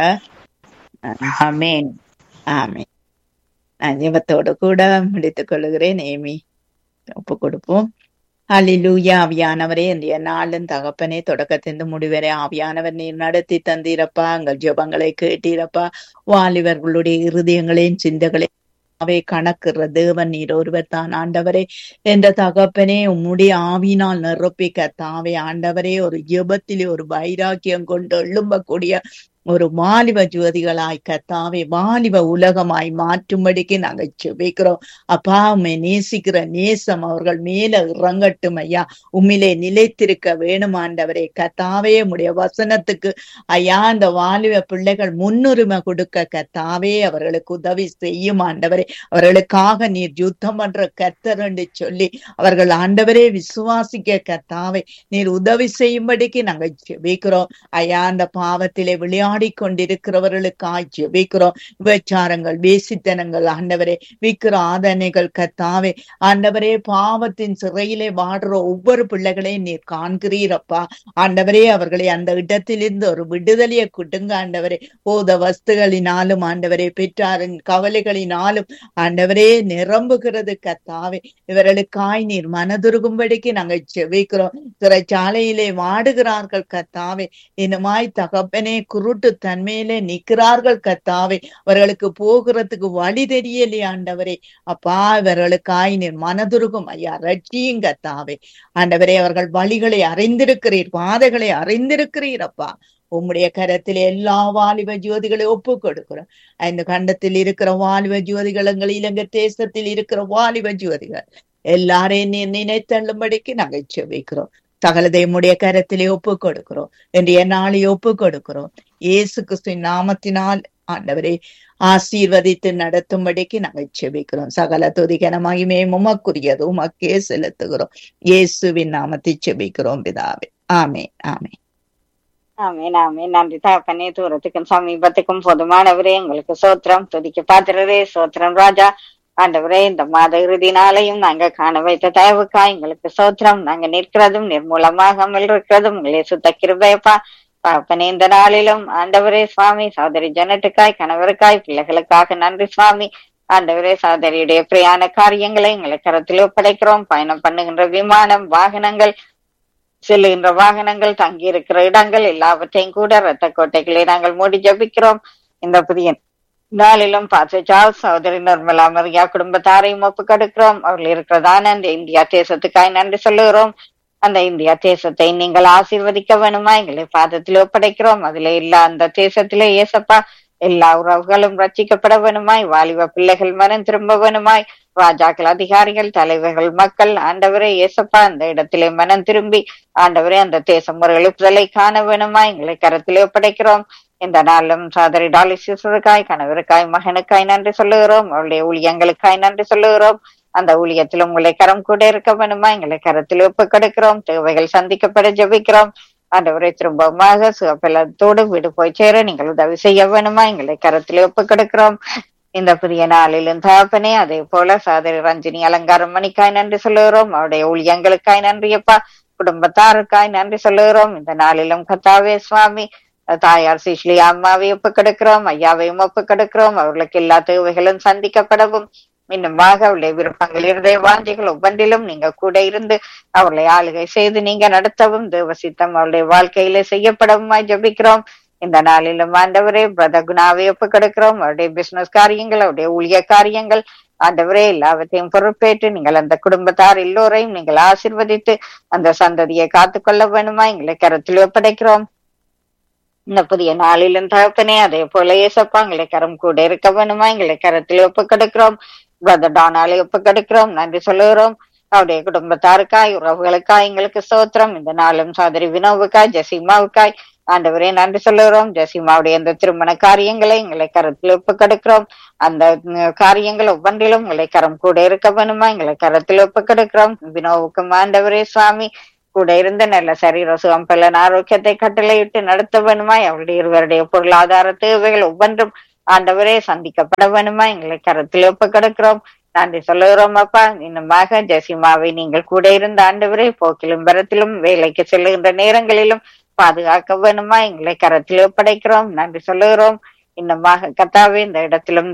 ஆமேன் ஆமேன் நான் ஜெபத்தோடு கூட முடித்துக் கொள்கிறேன் ஏமி ஒப்பு கொடுப்போம் ஹalleluya ஆவியானவரே இன்றைய நாளும் தகப்பனே தொடக்கத்திலிருந்து முடிவரை ஆவியானவர் நீர் நடத்தி தந்தீரப்பா எங்கள் ஜெபங்களை கேட்டீரப்பா வாலிபர்களுடைய இருதயங்களையும் சிந்தகளையும் அவை கணக்குற தேவன் நீர் ஒருவர் தான் ஆண்டவரே என்ற தகப்பனே உம்முடைய ஆவினால் நிரப்பிக்க தாவே ஆண்டவரே ஒரு ஜெபத்திலே ஒரு வைராக்கியம் கொண்டு எழும்பக்கூடிய ஒரு வாலிப ஜோதிகளாய் கத்தாவே வாலிப உலகமாய் மாற்றும்படிக்கு நாங்கள் செபிக்கிறோம் அப்பா உம்மை நேசிக்கிற நேசம் அவர்கள் மேல இறங்கட்டும் ஐயா உம்மிலே நிலைத்திருக்க வேணும் ஆண்டவரே கத்தாவே உம்முடைய வசனத்துக்கு ஐயா அந்த வாலிப பிள்ளைகள் முன்னுரிமை கொடுக்க கத்தாவே அவர்களுக்கு உதவி செய்யும் ஆண்டவரே அவர்களுக்காக நீர் யுத்தம் பண்ற கர்த்தர் என்று சொல்லி அவர்கள் ஆண்டவரே விசுவாசிக்க கத்தாவே நீர் உதவி செய்யும்படிக்கு நாங்கள் ஜெபிக்கிறோம் ஐயா அந்த பாவத்திலே விளையாடி கொண்டிருக்கிறவர்களுக்காய் ஜெபிக்கிறோம் விபச்சாரங்கள் வேசித்தனங்கள் ஆண்டவரே விக்கிர ஆதனைகள் கத்தாவே ஆண்டவரே பாவத்தின் சிறையிலே வாடுற ஒவ்வொரு பிள்ளைகளையும் நீர் காண்கிறீரப்பா ஆண்டவரே அவர்களை அந்த இடத்திலிருந்து ஒரு விடுதலையை கொடுங்க ஆண்டவரே போத வஸ்துகளினாலும் ஆண்டவரே பெற்றாரின் கவலைகளினாலும் ஆண்டவரே நிரம்புகிறது கத்தாவே இவர்களுக்காய் நீர் மனதுருகும்படிக்கு நாங்கள் செவிக்கிறோம் சிறைச்சாலையிலே வாடுகிறார்கள் கத்தாவே இனமாய் தகப்பனே குருட்டு தன்மையிலே நிற்கிறார்கள் கத்தாவே அவர்களுக்கு போகிறதுக்கு வழி தெரியலையே ஆண்டவரே அப்பா இவர்களுக்காய் நீர் மனதுருகும் ஐயா ரட்சியும் கத்தாவே ஆண்டவரே அவர்கள் வழிகளை அறிந்திருக்கிறீர் பாதைகளை அறிந்திருக்கிறீர் அப்பா உம்முடைய கரத்தில் எல்லா வாலிப ஜோதிகளை ஒப்பு கொடுக்கிறோம் இந்த கண்டத்தில் இருக்கிற வாலிப ஜோதிகள் எங்கள் இலங்கை தேசத்தில் இருக்கிற வாலிப ஜோதிகள் எல்லாரையும் நீர் நினைத்தள்ளும்படிக்கு நாங்கள் செவிக்கிறோம் சகலதையுடைய கரத்திலே ஒப்பு கொடுக்கிறோம் இன்றைய நாளை ஒப்பு கொடுக்கிறோம் இயேசு கிறிஸ்துவின் நாமத்தினால் ஆண்டவரே ஆசீர்வதித்து நடத்தும்படிக்கு நாங்கள் செபிக்கிறோம் சகல துதிகன மகிமே உமக்குரியது உமக்கே செலுத்துகிறோம் இயேசுவின் நாமத்தை செபிக்கிறோம் பிதாவே ஆமே ஆமே ஆமீன் ஆமீன் நன்றி தகப்பனே தூரத்துக்கும் சமீபத்துக்கும் போதுமானவரே எங்களுக்கு சோத்திரம் துதிக்க பாத்திரரே சோத்திரம் ராஜா ஆண்டவரே இந்த மாத இறுதி நாளையும் நாங்க காண வைத்த தயவுக்கா எங்களுக்கு சோத்திரம் நாங்க நிற்கிறதும் நிர்மூலமாகாமல் இருக்கிறதும் உங்களே சுத்த கிருபையப்பா தகப்பனே இந்த நாளிலும் ஆண்டவரே சுவாமி சகோதரி ஜனட்டுக்காய் கணவருக்காய் பிள்ளைகளுக்காக நன்றி சுவாமி ஆண்டவரே சகோதரியுடைய பிரயாண காரியங்களை எங்களை கரத்தில் ஒப்படைக்கிறோம் பயணம் பண்ணுகின்ற விமானம் வாகனங்கள் செல்லுகின்ற வாகனங்கள் தங்கி இருக்கிற இடங்கள் எல்லாவற்றையும் கூட இரத்த கோட்டைகளை நாங்கள் மூடி ஜபிக்கிறோம் இந்த புதிய நாளிலும் பாசஜாவ் சகோதரி நிர்மலா மரியா குடும்பத்தாரையும் ஒப்பு கொடுக்கிறோம் அவர்கள் இருக்கிறதான அந்த இந்தியா தேசத்துக்காய் நன்றி சொல்லுகிறோம் அந்த இந்தியா தேசத்தை நீங்கள் ஆசீர்வதிக்க வேணுமா எங்களை பாதத்தில் ஒப்படைக்கிறோம் அதுல இல்ல அந்த தேசத்திலே ஏசப்பா எல்லா உறவுகளும் ரட்சிக்கப்பட வேணுமாய் வாலிப பிள்ளைகள் மனம் திரும்ப வேணுமாய் ராஜாக்கள் அதிகாரிகள் தலைவர்கள் மக்கள் ஆண்டவரே ஏசப்பா அந்த இடத்திலே மனம் திரும்பி ஆண்டவரே அந்த தேசம் ஒரு எழுப்புதலை காண வேணுமா எங்களை கரத்திலே ஒப்படைக்கிறோம் இந்த நாளும் சாதரி டாலிசிஸுக்காய் கணவருக்காய் மகனுக்காய் நன்றி சொல்லுகிறோம் அவருடைய ஊழியங்களுக்காய் நன்றி சொல்லுகிறோம் அந்த ஊழியத்தில் உங்களை கரம் கூட இருக்க வேணுமா எங்களை கரத்தில் ஒப்பு கொடுக்கிறோம் தேவைகள் சந்திக்கப்பட ஜபிக்கிறோம் ஆண்டவரை திரும்பமாக சுகப்பலத்தோடு வீடு போய் சேர நீங்கள் உதவி செய்ய வேணுமா எங்களை கரத்தில் ஒப்பு கொடுக்கிறோம் இந்த புதிய நாளிலும் தகப்பனே அதே போல சாதரி ரஞ்சினி அலங்காரம் மணிக்காய் நன்றி சொல்லுகிறோம் அவருடைய ஊழியங்களுக்காய் நன்றியப்பா குடும்பத்தாருக்காய் நன்றி சொல்லுகிறோம் இந்த நாளிலும் கத்தாவே சுவாமி தாயார் சிஷ்லி அம்மாவை ஒப்பு கொடுக்கிறோம் ஐயாவையும் ஒப்பு கொடுக்கிறோம் அவர்களுக்கு எல்லா தேவைகளும் சந்திக்கப்படவும் இன்னுமாக அவருடைய விருப்பங்கள் இருதய வாஞ்சிகள் ஒவ்வொன்றிலும் நீங்க கூட இருந்து அவர்களை ஆளுகை செய்து நீங்க நடத்தவும் தேவசித்தம் அவருடைய வாழ்க்கையில செய்யப்படவுமாய் ஜபிக்கிறோம் இந்த நாளிலும் ஆண்டவரே பிரதர் குணாவை ஒப்பு கொடுக்கிறோம் அவருடைய பிசினஸ் காரியங்கள் அவருடைய ஊழிய காரியங்கள் ஆண்டவரே எல்லாவற்றையும் பொறுப்பேற்று நீங்கள் அந்த குடும்பத்தார் எல்லோரையும் நீங்கள் ஆசிர்வதித்து அந்த சந்ததியை காத்துக்கொள்ள வேணுமா எங்களை கருத்தில் ஒப்படைக்கிறோம் இந்த புதிய நாளிலும் தகப்பனே அதே போல ஏசப்பா எங்களை கரம் கூட இருக்க வேணுமா எங்களை கரத்தில் ஒப்பு கொடுக்கிறோம் பிரதர் டானாலை ஒப்பு கொடுக்கிறோம் நன்றி சொல்லுகிறோம் அவருடைய குடும்பத்தாருக்காய் உறவுகளுக்காய் எங்களுக்கு சோத்திரம் இந்த நாளும் சோதரி வினோவுக்காய் ஜெசிமாவுக்காய் ஆண்டவரே நன்றி சொல்லுகிறோம் ஜெசிமாவுடைய அந்த திருமண காரியங்களை எங்களை கரத்தில் ஒப்பு கொடுக்கிறோம் அந்த உம், காரியங்கள் ஒவ்வொன்றிலும் எங்களை கரம் கூட இருக்க வேணுமா எங்களை கரத்தில் ஒப்பு கொடுக்கிறோம் வினோவுக்கும் ஆண்டவரே சுவாமி கூட இருந்த நல்ல சரீர சுகம் பலன் ஆரோக்கியத்தை கட்டளையிட்டு நடத்த வேணுமா அவருடைய இருவருடைய பொருளாதார தேவைகள் ஒவ்வொன்றும் ஆண்டவரே சந்திக்கப்பட வேணுமா எங்களை கரத்தில் ஒப்பு கிடக்கிறோம் நன்றி சொல்லுகிறோம் அப்பா இன்னுமாக ஜெசிமாவை நீங்கள் கூட இருந்த ஆண்டவரே போக்கிலும் வரத்திலும் வேலைக்கு செல்லுகின்ற நேரங்களிலும் பாதுகாக்க வேணுமா எங்களை கரத்தில் ஒப்படைக்கிறோம் நன்றி சொல்லுகிறோம் இன்னுமாக கத்தாவே இந்த இடத்திலும்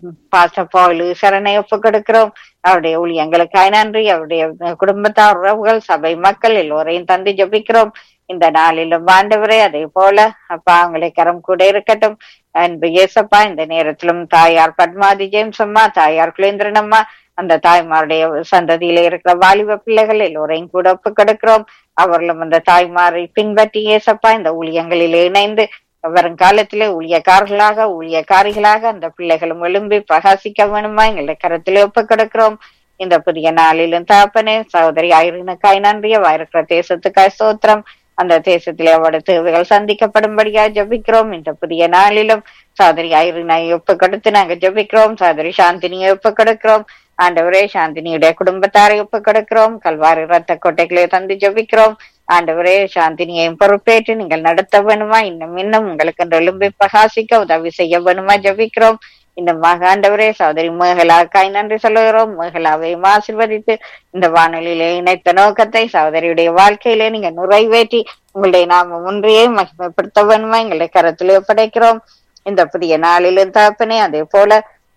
பாச பவுலு சரணை ஒப்பு கொடுக்கிறோம் அவருடைய ஊழியங்களுக்காய் நன்றி அவருடைய அஹ், குடும்பத்தார் உறவுகள் சபை மக்கள் எல்லோரையும் தந்து ஜெபிக்கிறோம் இந்த நாளிலும் ஆண்டவரே அதே போல அப்பா அவங்களை கரம் கூட இருக்கட்டும் அன்பு இயேசப்பா இந்த நேரத்திலும் தாயார் பத்மாதி ஜேம்ஸ் அம்மா தாயார் குலேந்திரன் அம்மா அந்த தாய்மாருடைய சந்ததியில இருக்கிற வாலிப பிள்ளைகள் எல்லோரையும் கூட ஒப்பு கொடுக்கிறோம் அவர்களும் அந்த தாய்மாரை பின்பற்றி இயேசப்பா இந்த ஊழியங்களில் இணைந்து வருங்காலத்திலே ஊழியக்காரர்களாக ஊழியக்காரிகளாக அந்த பிள்ளைகளும் எழும்பி பிரகாசிக்க வேணுமா எங்களை கரத்திலே ஒப்பு கொடுக்கிறோம் இந்த புதிய நாளிலும் தாப்பனே சகோதரி ஐரினுக்காய் நன்றிய இருக்கிற தேசத்துக்காய் சோத்திரம் அந்த தேசத்திலே அவருடைய தேவைகள் சந்திக்கப்படும்படியா ஜெபிக்கிறோம் இந்த புதிய நாளிலும் சகோதரி ஐரினை ஒப்பு கொடுத்து நாங்க ஜெபிக்கிறோம் சகோதரி சாந்தினியை ஒப்பு கொடுக்கிறோம் ஆண்டவரே சாந்தினியுடைய குடும்பத்தாரை ஒப்பு கொடுக்கிறோம் கல்வாரி ரத்த கோட்டைகளை தந்து ஜெபிக்கிறோம் ஆண்டவரே சாந்தினியையும் பொறுப்பேற்று நீங்கள் நடத்த வேணுமா இன்னும் இன்னும் உங்களுக்கு அந்த எலும்பை பிரகாசிக்க உதவி செய்ய வேணுமா ஜெபிக்கிறோம் இன்னும் ஆண்டவரே சகோதரி மேகலாக்காய் நன்றி சொல்லுகிறோம் மேகலாவையும் ஆசிர்வதித்து இந்த வானொலியிலே இணைத்த நோக்கத்தை சகோதரியுடைய வாழ்க்கையிலே நீங்க நிறைவேற்றி உங்களுடைய நாம ஒன்றையே மகிமைப்படுத்த வேணுமா எங்களை கரத்திலே ஒப்படைக்கிறோம் இந்த புதிய நாளிலும் தகப்பனே அதே போல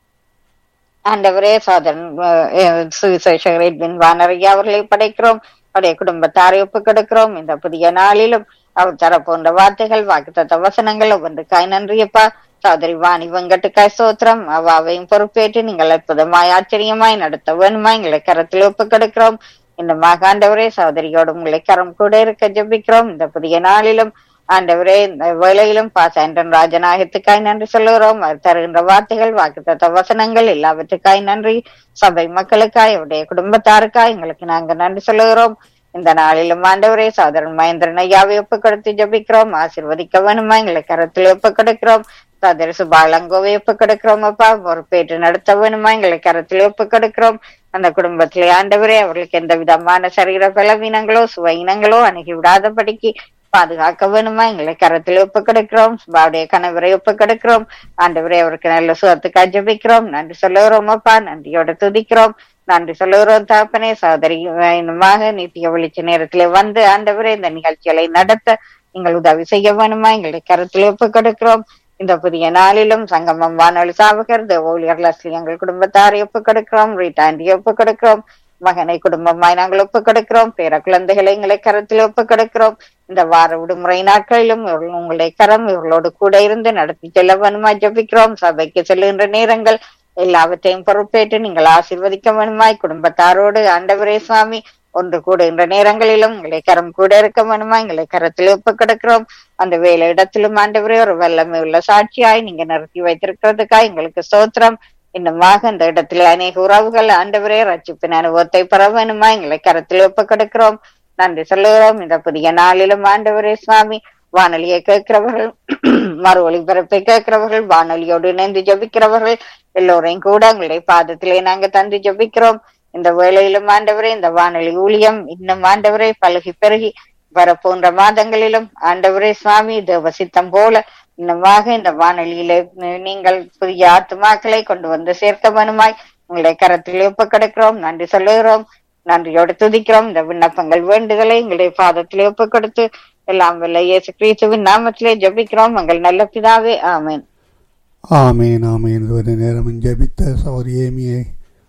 ஆண்டவரே சோதரன் சுவிசேஷகர் எட்வின் வானரையா அவர்களை படைக்கிறோம் அவருடைய குடும்பத்தாரை ஒப்பு கொடுக்கிறோம் இந்த புதிய நாளிலும் அவர் தர போன்ற வார்த்தைகள் வாக்குத்த வசனங்கள் ஒவ்வொன்றுக்காய் நன்றியப்பா சோதரி வாணி வெங்கட்டுக்காய் சோத்திரம் அவாவையும் பொறுப்பேற்று நீங்கள் அற்புதமாய் ஆச்சரியமாய் நடத்த வேணுமா எங்களை கரத்தில் ஒப்பு கொடுக்கிறோம் இந்த மகாண்டவரே சகோதரியோடு உங்களை கரம் கூட இருக்க ஜெபிக்கிறோம் இந்த புதிய நாளிலும் ஆண்டவரே இந்த வேளையிலும் பாசாண்டன் ராஜநாயகத்துக்காய் நன்றி சொல்லுகிறோம் அவர் தருகின்ற வார்த்தைகள் வாக்குத்த வசனங்கள் எல்லாவற்றுக்காய் நன்றி சபை மக்களுக்காய் அவருடைய குடும்பத்தாருக்காய் எங்களுக்கு நாங்க நன்றி சொல்லுகிறோம் இந்த நாளிலும் ஆண்டவரே சோதரன் மகேந்திரன் ஐயாவை ஒப்பு கொடுத்து ஜபிக்கிறோம் ஆசிர்வதிக்க வேணுமா எங்களை கரத்தில் ஒப்பு கொடுக்கிறோம் சோதரி சுபாலங்கோவை ஒப்பு கொடுக்கிறோம் அப்பா பொறுப்பேற்று நடத்த வேணுமா எங்களை கரத்தில் ஒப்பு கொடுக்கிறோம் அந்த குடும்பத்திலே ஆண்டவரே அவர்களுக்கு எந்த விதமான சரீர பலவீனங்களோ சுவையினங்களோ அணுகி விடாதபடிக்கு பாதுகாக்க வேணுமா எங்களை கரத்தில் ஒப்பு கொடுக்கிறோம் சுபாவுடைய கணவரை ஒப்பு கொடுக்கிறோம் ஆண்டவரே அவருக்கு நல்ல சுகத்துக்கு ஜபிக்கிறோம் நன்றி சொல்லுகிறோம் அப்பா நன்றியோட துதிக்கிறோம் நன்றி சொல்லுகிறோம் தாப்பனே சகோதரி இன்னுமாக நித்திய வெளிச்ச நேரத்திலே வந்து ஆண்டவரே இந்த நிகழ்ச்சிகளை நடத்த நீங்கள் உதவி செய்ய வேணுமா எங்களை கருத்தில் ஒப்பு கொடுக்கிறோம் இந்த புதிய நாளிலும் சங்கமம் வானொலி சாவகர் ஊழியர் லஸ்லி எங்கள் குடும்பத்தாரை ஒப்பு கொடுக்கிறோம் ரீட்டாண்டியை ஒப்பு கொடுக்கிறோம் மகனை குடும்பமாய் நாங்கள் ஒப்பு கொடுக்கிறோம் பேர குழந்தைகளை எங்களை கரத்தில் ஒப்பு கொடுக்கிறோம் இந்த வார விடுமுறை நாட்களிலும் இவர்கள் உங்களுடைய கரம் இவர்களோடு கூட இருந்து நடத்தி செல்ல வேணுமா ஜபிக்கிறோம் சபைக்கு செல்லுகின்ற நேரங்கள் எல்லாவற்றையும் பொறுப்பேற்று நீங்கள் ஆசீர்வதிக்க வேணுமாய் குடும்பத்தாரோடு ஆண்டவரே சுவாமி ஒன்று கூடுகின்ற நேரங்களிலும் உங்களை கரம் கூட இருக்க வேணுமா எங்களை கரத்தில் ஒப்பு கிடக்கிறோம் அந்த வேலை இடத்திலும் ஆண்டவரே ஒரு வல்லமை உள்ள சாட்சியாய் நீங்க நிறுத்தி வைத்திருக்கிறதுக்காய் எங்களுக்கு சோத்திரம் இன்னுமாக இந்த இடத்துல அநேக உறவுகள் ஆண்டவரே ரட்சிப்பின் அனுபவத்தை பெற வேணுமா எங்களை கரத்தில் ஒப்பு கிடக்கிறோம் நன்றி சொல்லுகிறோம் இந்த புதிய நாளிலும் ஆண்டவரே சுவாமி வானொலியை கேட்கிறவர்கள் மறு ஒளிபரப்பை கேட்கிறவர்கள் வானொலியோடு இணைந்து ஜபிக்கிறவர்கள் எல்லோரையும் கூட உங்களுடைய பாதத்திலே நாங்க தந்து ஜபிக்கிறோம் இந்த வேளையிலும் ஆண்டவரே இந்த வானொலி ஊழியம் இன்னும் ஆண்டவரே பழகி பெருகி வரப்போன்ற மாதங்களிலும் ஆண்டவரே சுவாமி தேவசித்தம் போல இன்னமாக இந்த வானொலியில நீங்கள் புதிய ஆத்துமாக்களை கொண்டு வந்து சேர்க்க வேணுமாய் உங்களுடைய கரத்தில் ஒப்பு கிடக்கிறோம் நன்றி சொல்லுகிறோம் நன்றியோடு துதிக்கிறோம் இந்த விண்ணப்பங்கள் வேண்டுதலை எங்களுடைய பாதத்திலே ஒப்பு கொடுத்து எல்லாம் வல்ல இயேசு கிறிஸ்துவின் நாமத்திலே ஜபிக்கிறோம் எங்கள் நல்ல பிதாவே ஆமேன் ஆமேன் ஆமேன் ஒரு நேரம் ஜபித்த சௌரி ஏமியை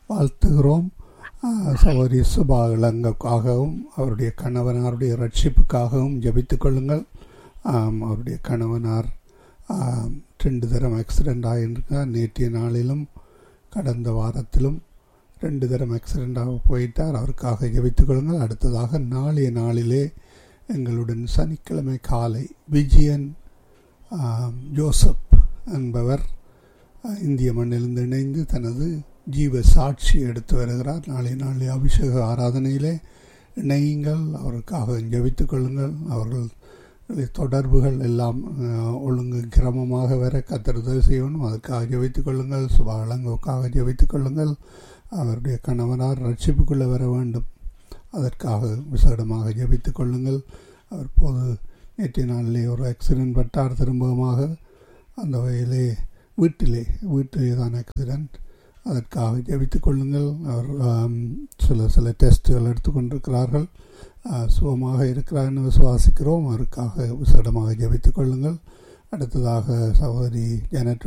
வாழ்த்துகிறோம் ஆஹ் சகோதரி சுபா இளங்கக்காகவும் அவருடைய கணவனாருடைய ரட்சிப்புக்காகவும் ஜெபித்துக் கொள்ளுங்கள் ஆம், அவருடைய கணவனார் ஆம், ரெண்டு தரம் ஆக்சிடெண்ட் ஆகியிருக்கார் நேற்றைய நாளிலும் கடந்த வாரத்திலும் ரெண்டு தரம் ஆக்சிடெண்டாக போயிட்டார் அவருக்காக ஜெபித்துக் கொள்ளுங்கள் அடுத்ததாக நாளைய நாளிலே எங்களுடன் சனிக்கிழமை காலை விஜயன் ஆம், ஜோசப் என்பவர் அஹ், இந்திய மண்ணிலிருந்து இணைந்து தனது ஜீவ சாட்சி எடுத்து வருகிறார் நாளை நாளை அபிஷேக ஆராதனையிலே இணையுங்கள் அவருக்காக ஜெபித்துக் கொள்ளுங்கள் அவர்கள் தொடர்புகள் எல்லாம் அஹ், ஒழுங்கு கிரமமாக வர கத்தர் உதவி செய்யணும் அதுக்காக ஜெபித்துக் கொள்ளுங்கள் சுபாலங்கோக்காக ஜெபித்துக் கொள்ளுங்கள் அவருடைய கணவனார் ரட்சிப்புக்குள்ளே வர வேண்டும் அதற்காக விசேடமாக ஜெபித்துக் கொள்ளுங்கள் அவர் போது நேற்றைய நாளிலே ஒரு ஆக்சிடென்ட் பட்டார் திரும்பமாக அந்த வகையிலே வீட்டிலே வீட்டிலே தான் ஆக்சிடென்ட் அதற்காக ஜெபித்துக் கொள்ளுங்கள் அவர் ஆம், சில சில டெஸ்ட்டுகள் எடுத்துக்கொண்டிருக்கிறார்கள் ஆ, சுகமாக இருக்கிறார் என்று விசுவாசிக்கிறோம் அவருக்காக விசேடமாக ஜெபித்துக் கொள்ளுங்கள் அடுத்ததாக சகோதரி ஜெனட்